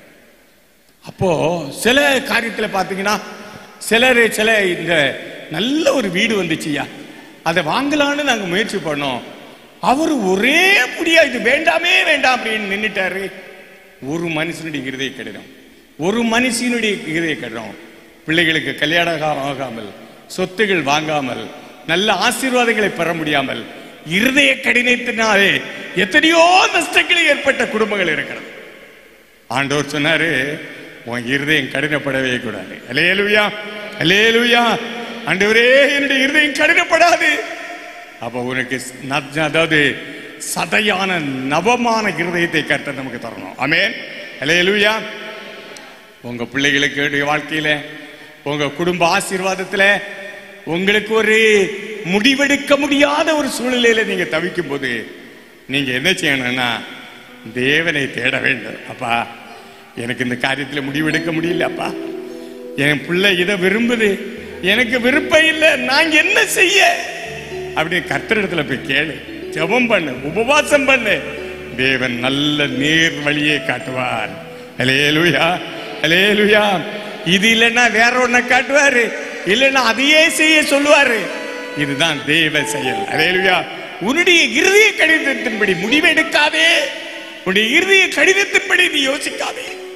அப்போ சில காரியத்துல பாத்தீங்கன்னா சிலர் சில இந்த நல்ல ஒரு வீடு வந்துச்சுயா அதை வாங்கலான்னு நாங்க முயற்சி பண்ணோம் அவர் ஒரே புடியா இது வேண்டாமே வேண்டாம் அப்படின்னு நின்னுட்டாரு ஒரு மனுஷனுடைய இருதய கடிதம் ஒரு மனுஷனுடைய இருதய கடிதம் பிள்ளைகளுக்கு கல்யாணம் ஆகா- ஆகாமல் சொத்துகள் வாங்காமல் நல்ல ஆசீர்வாதங்களை பெற முடியாமல் இருதய கடினத்தினாலே எத்தனையோ நஷ்டங்கள் ஏற்பட்ட குடும்பங்கள் இருக்கிறது ஆண்டவர் சொன்னாரு உன் இருதயம் கடினப்படவே கூடாது அலேலுயா அலேலுயா ஆண்டவரே என்னுடைய இருதயம் கடினப்படாது அப்ப உனக்கு ந- அதாவது சதையான நவமான இருதயத்தை கர்த்தர் நமக்கு தரணும் ஆமென் அலேலுயா உங்க பிள்ளைகளுக்கு உடைய வாழ்க்கையில உங்க குடும்ப ஆசீர்வாதத்துல உங்களுக்கு ஒரு முடிவெடுக்க முடியாத ஒரு சூழ்நிலையில நீங்க தவிக்கும் போது நீங்க என்ன செய்யணும்னா தேவனை தேட வேண்டும் அப்பா எனக்கு இந்த காரியத்துல முடிவெடுக்க முடியல அப்பா என் பிள்ளை இதை விரும்புது எனக்கு விருப்பம் இல்லை நான் என்ன செய்ய அப்படின்னு கர்த்தரிடத்துல போய் கேளு ஜெபம் பண்ணு உபவாசம் பண்ணு தேவன் நல்ல நேர் வழியை காட்டுவார் அலேலுயா அலேலுயா இது இல்லைன்னா வேற ஒன்ன காட்டுவாரு இல்லைன்னா அதையே செய்ய சொல்லுவாரு இதுதான் தேவ செயல் அலேலுயா உன்னுடைய இருதய கடிதத்தின்படி முடிவெடுக்காதே உன்னுடைய இருதய கடிதத்தின்படி நீ யோசிக்காதே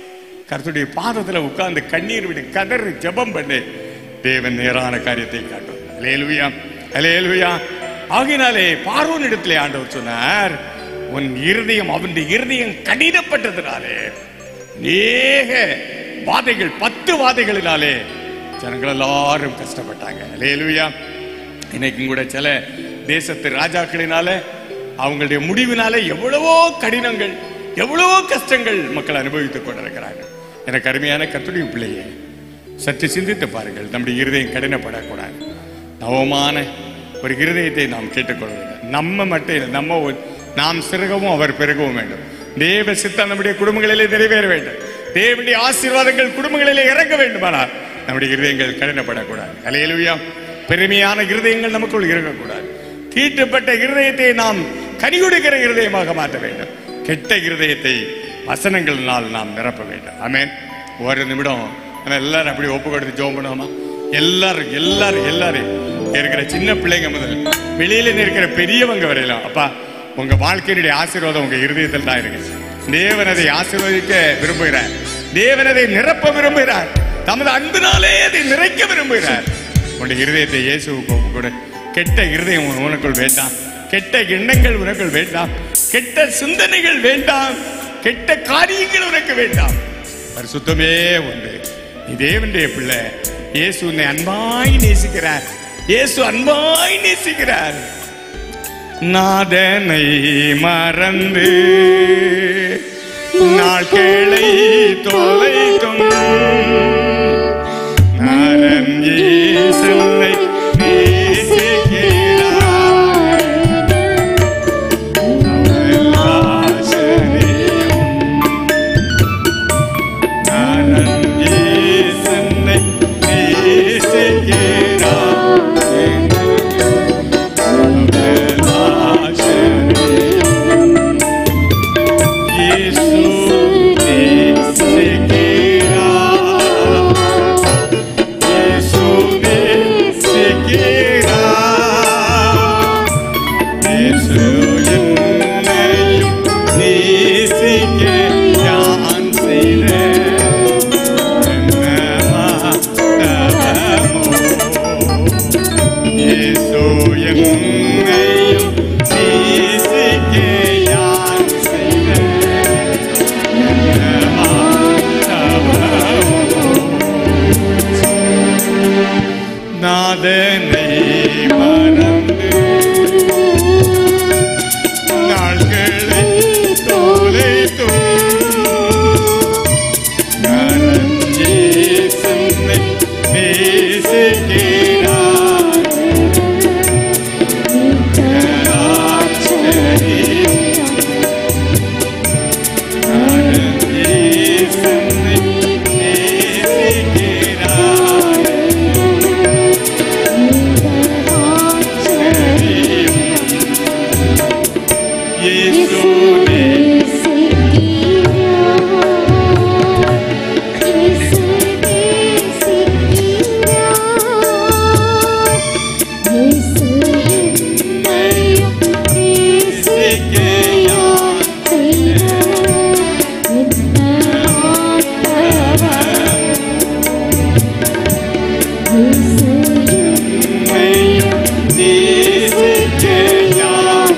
கர்த்தருடைய பாதத்துல உட்கார்ந்து கண்ணீர் விடு கதறு ஜெபம் பண்ணு தேவன் நேரான காரியத்தை காட்டும் அலேலுயா அலேலுயா ஆகினாலே பார்வோன் இடத்திலே ஆண்டவர் சொன்னார் உன் இருதயம் அவனுடைய இருதயம் கடினப்பட்டதினாலே அநேக வாதைகள் பத்து வாதைகளினாலே ஜனங்கள் எல்லாரும் கஷ்டப்பட்டாங்க அலேலுயா இன்னைக்கும் கூட சில தேசத்து ராஜாக்களினால அவங்களுடைய முடிவினால எவ்வளவோ கடினங்கள் எவ்வளவோ கஷ்டங்கள் மக்கள் அனுபவித்துக் கொண்டிருக்கிறார்கள் எனக்கு அருமையான கத்துடைய பிள்ளையே சற்று சிந்தித்து பாருங்கள் நம்முடைய இருதயம் கடினப்படக்கூடாது நவமான ஒரு இருதயத்தை நாம் கேட்டுக்கொள்ள வேண்டும் நம்ம மட்டும் இல்லை, நம்ம ஒ- நாம் சிறுகவும் அவர் பெருகவும் வேண்டும் தேவ சித்தம் நம்முடைய குடும்பங்களிலே நிறைவேற வேண்டும் தேவனுடைய ஆசீர்வாதங்கள் குடும்பங்களிலே இறங்க வேண்டுமானால் நம்முடைய இருதயங்கள் கடினப்படக்கூடாது அலையலுவியா பெருமையான இருதயங்கள் நமக்குள் இருக்கக்கூடாது தீட்டுப்பட்ட இருதயத்தை நாம் கனிகொடுக்கிற இருதயமாக மாற்ற வேண்டும் கெட்ட இருதயத்தை வசனங்களினால் நாம் நிரப்ப வேண்டும் ஆமென் ஒரு நிமிடம் நம்ம எல்லாரும் அப்படி ஒப்பு கொடுத்து ஜோம் பண்ணுவோமா எல்லாரும் எல்லாரும் எல்லாரும் இங்க இருக்கிற சின்ன பிள்ளைங்க முதல் வெளியில இருக்கிற பெரியவங்க வரையிலும் அப்பா உங்க வாழ்க்கையினுடைய ஆசீர்வாதம் உங்க இருதயத்தில் தான் இருக்கு தேவன் அதை ஆசீர்வதிக்க விரும்புகிறார் தேவன் அதை நிரப்ப விரும்புகிறார் தமது அன்பினாலே அதை நிறைக்க விரும்புகிறார் உன்னுடைய இருதயத்தை இயேசுவுக்கு ஒப்பு கொடு கெட்ட இருதயம் உன் உனக்குள் வேண்டாம் கெட்ட எண்ணங்கள் உனக்குள் வேண்டாம் கெட்ட சிந்தனைகள் வேண்டாம் கெட்ட காரியங்கள் உனக்கு வேண்டாம் பரிசுத்தமே உண்டு நீ தேவனுடைய பிள்ளை இயேசு உன்னை அன்பாய் நேசிக்கிறார் இயேசு அன்பாய் நேசிக்கிறார் நாதனை மறந்து நாட்களை தொலைத்தும் நரன் இயேசுவை நேசிக்கிறார். ஆச்சரியம். நரன் இயேசுவை நேசிக்கிறார். ஆச்சரியம். இயேசு நேசிக்கிறார். இயேசு நேசிக்கிறார். இயேசு என்னையும் நேசிக்க யான் செய்த என்ன மாத்தவமோ. இயேசு என்னையும் நேசிக்க யான் செய்த என்ன மாத்தவமோ. நாதனை மறந்து நாள்களை தொலைத்தும் நரஞ்சே சென்னை நேசிக்கிறார். ஆச்சரியம். நரஞ்சே சென்னை நேசிக்கிறார். இயேசுவே என்னையும் நேசிக்க யான்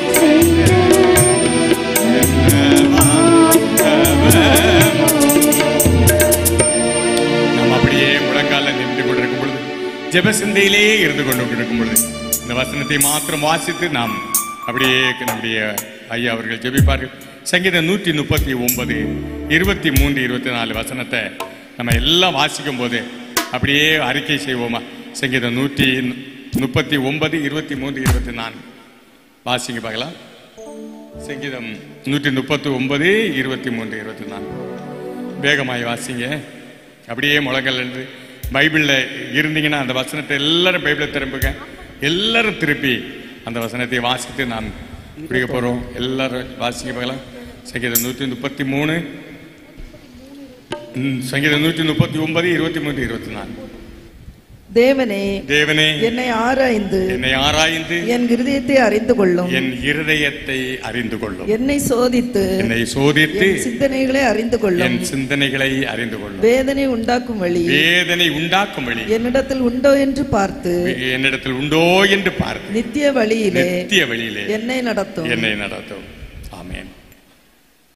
நாம் அப்படியே முழங்கால நின்று கொண்டிருக்கும் பொழுது ஜெப சிந்தையிலே இருந்து கொண்டு இருக்கும் பொழுது இந்த வசனத்தை மாத்திரம் வாசித்து நாம் அப்படியே நம்முடைய ஐயா அவர்கள் ஜெபிப்பார்கள் சங்கீதம் நூற்றி முப்பத்தி ஒன்பது இருபத்தி மூன்று இருபத்தி நாலு வசனத்தை நம்ம எல்லாம் வாசிக்கும் போது அப்படியே அறிக்கை செய்வோமா சங்கீதம் நூற்றி முப்பத்தி ஒன்பது இருபத்தி மூன்று இருபத்தி நான்கு வாசிங்க பார்க்கலாம் சங்கீதம் நூற்றி முப்பத்தி ஒன்பது இருபத்தி மூன்று இருபத்தி நான்கு வேகமாய் வாசிங்க அப்படியே முழங்கல் இருந்து பைபிளில் இருந்தீங்கன்னா அந்த வசனத்தை எல்லாரும் பைபிளை திரும்புங்க எல்லாரும் திருப்பி அந்த வசனத்தை வாசித்து நாம் பிடிக்க போகிறோம் எல்லாரும் வாசிக்க பார்க்கலாம் சங்கீதம் நூற்றி முப்பத்தி மூணு ம், சங்கீதம் நூற்றி முப்பத்தி ஒன்பது இருபத்தி மூன்று இருபத்தி நாலு தேவனே தேவனே என்னை ஆராய்ந்து என்னை ஆராய்ந்து என் இருதயத்தை அறிந்து கொள்ளும் என் இருதயத்தை அறிந்து கொள்ளும் என்னை சோதித்து என்னை சோதித்து என் சிந்தனைகளை அறிந்து கொள்ளும் என் சிந்தனைகளை அறிந்து கொள்ளும் வேதனை உண்டாக்கும் வழி வேதனை உண்டாக்கும் வழி என்னிடத்தில் உண்டோ என்று பார்த்து என்னிடத்தில் உண்டோ என்று பார்த்து நித்திய வழியிலே நித்திய வழியிலே என்னை நடத்தும் என்னை நடத்தும்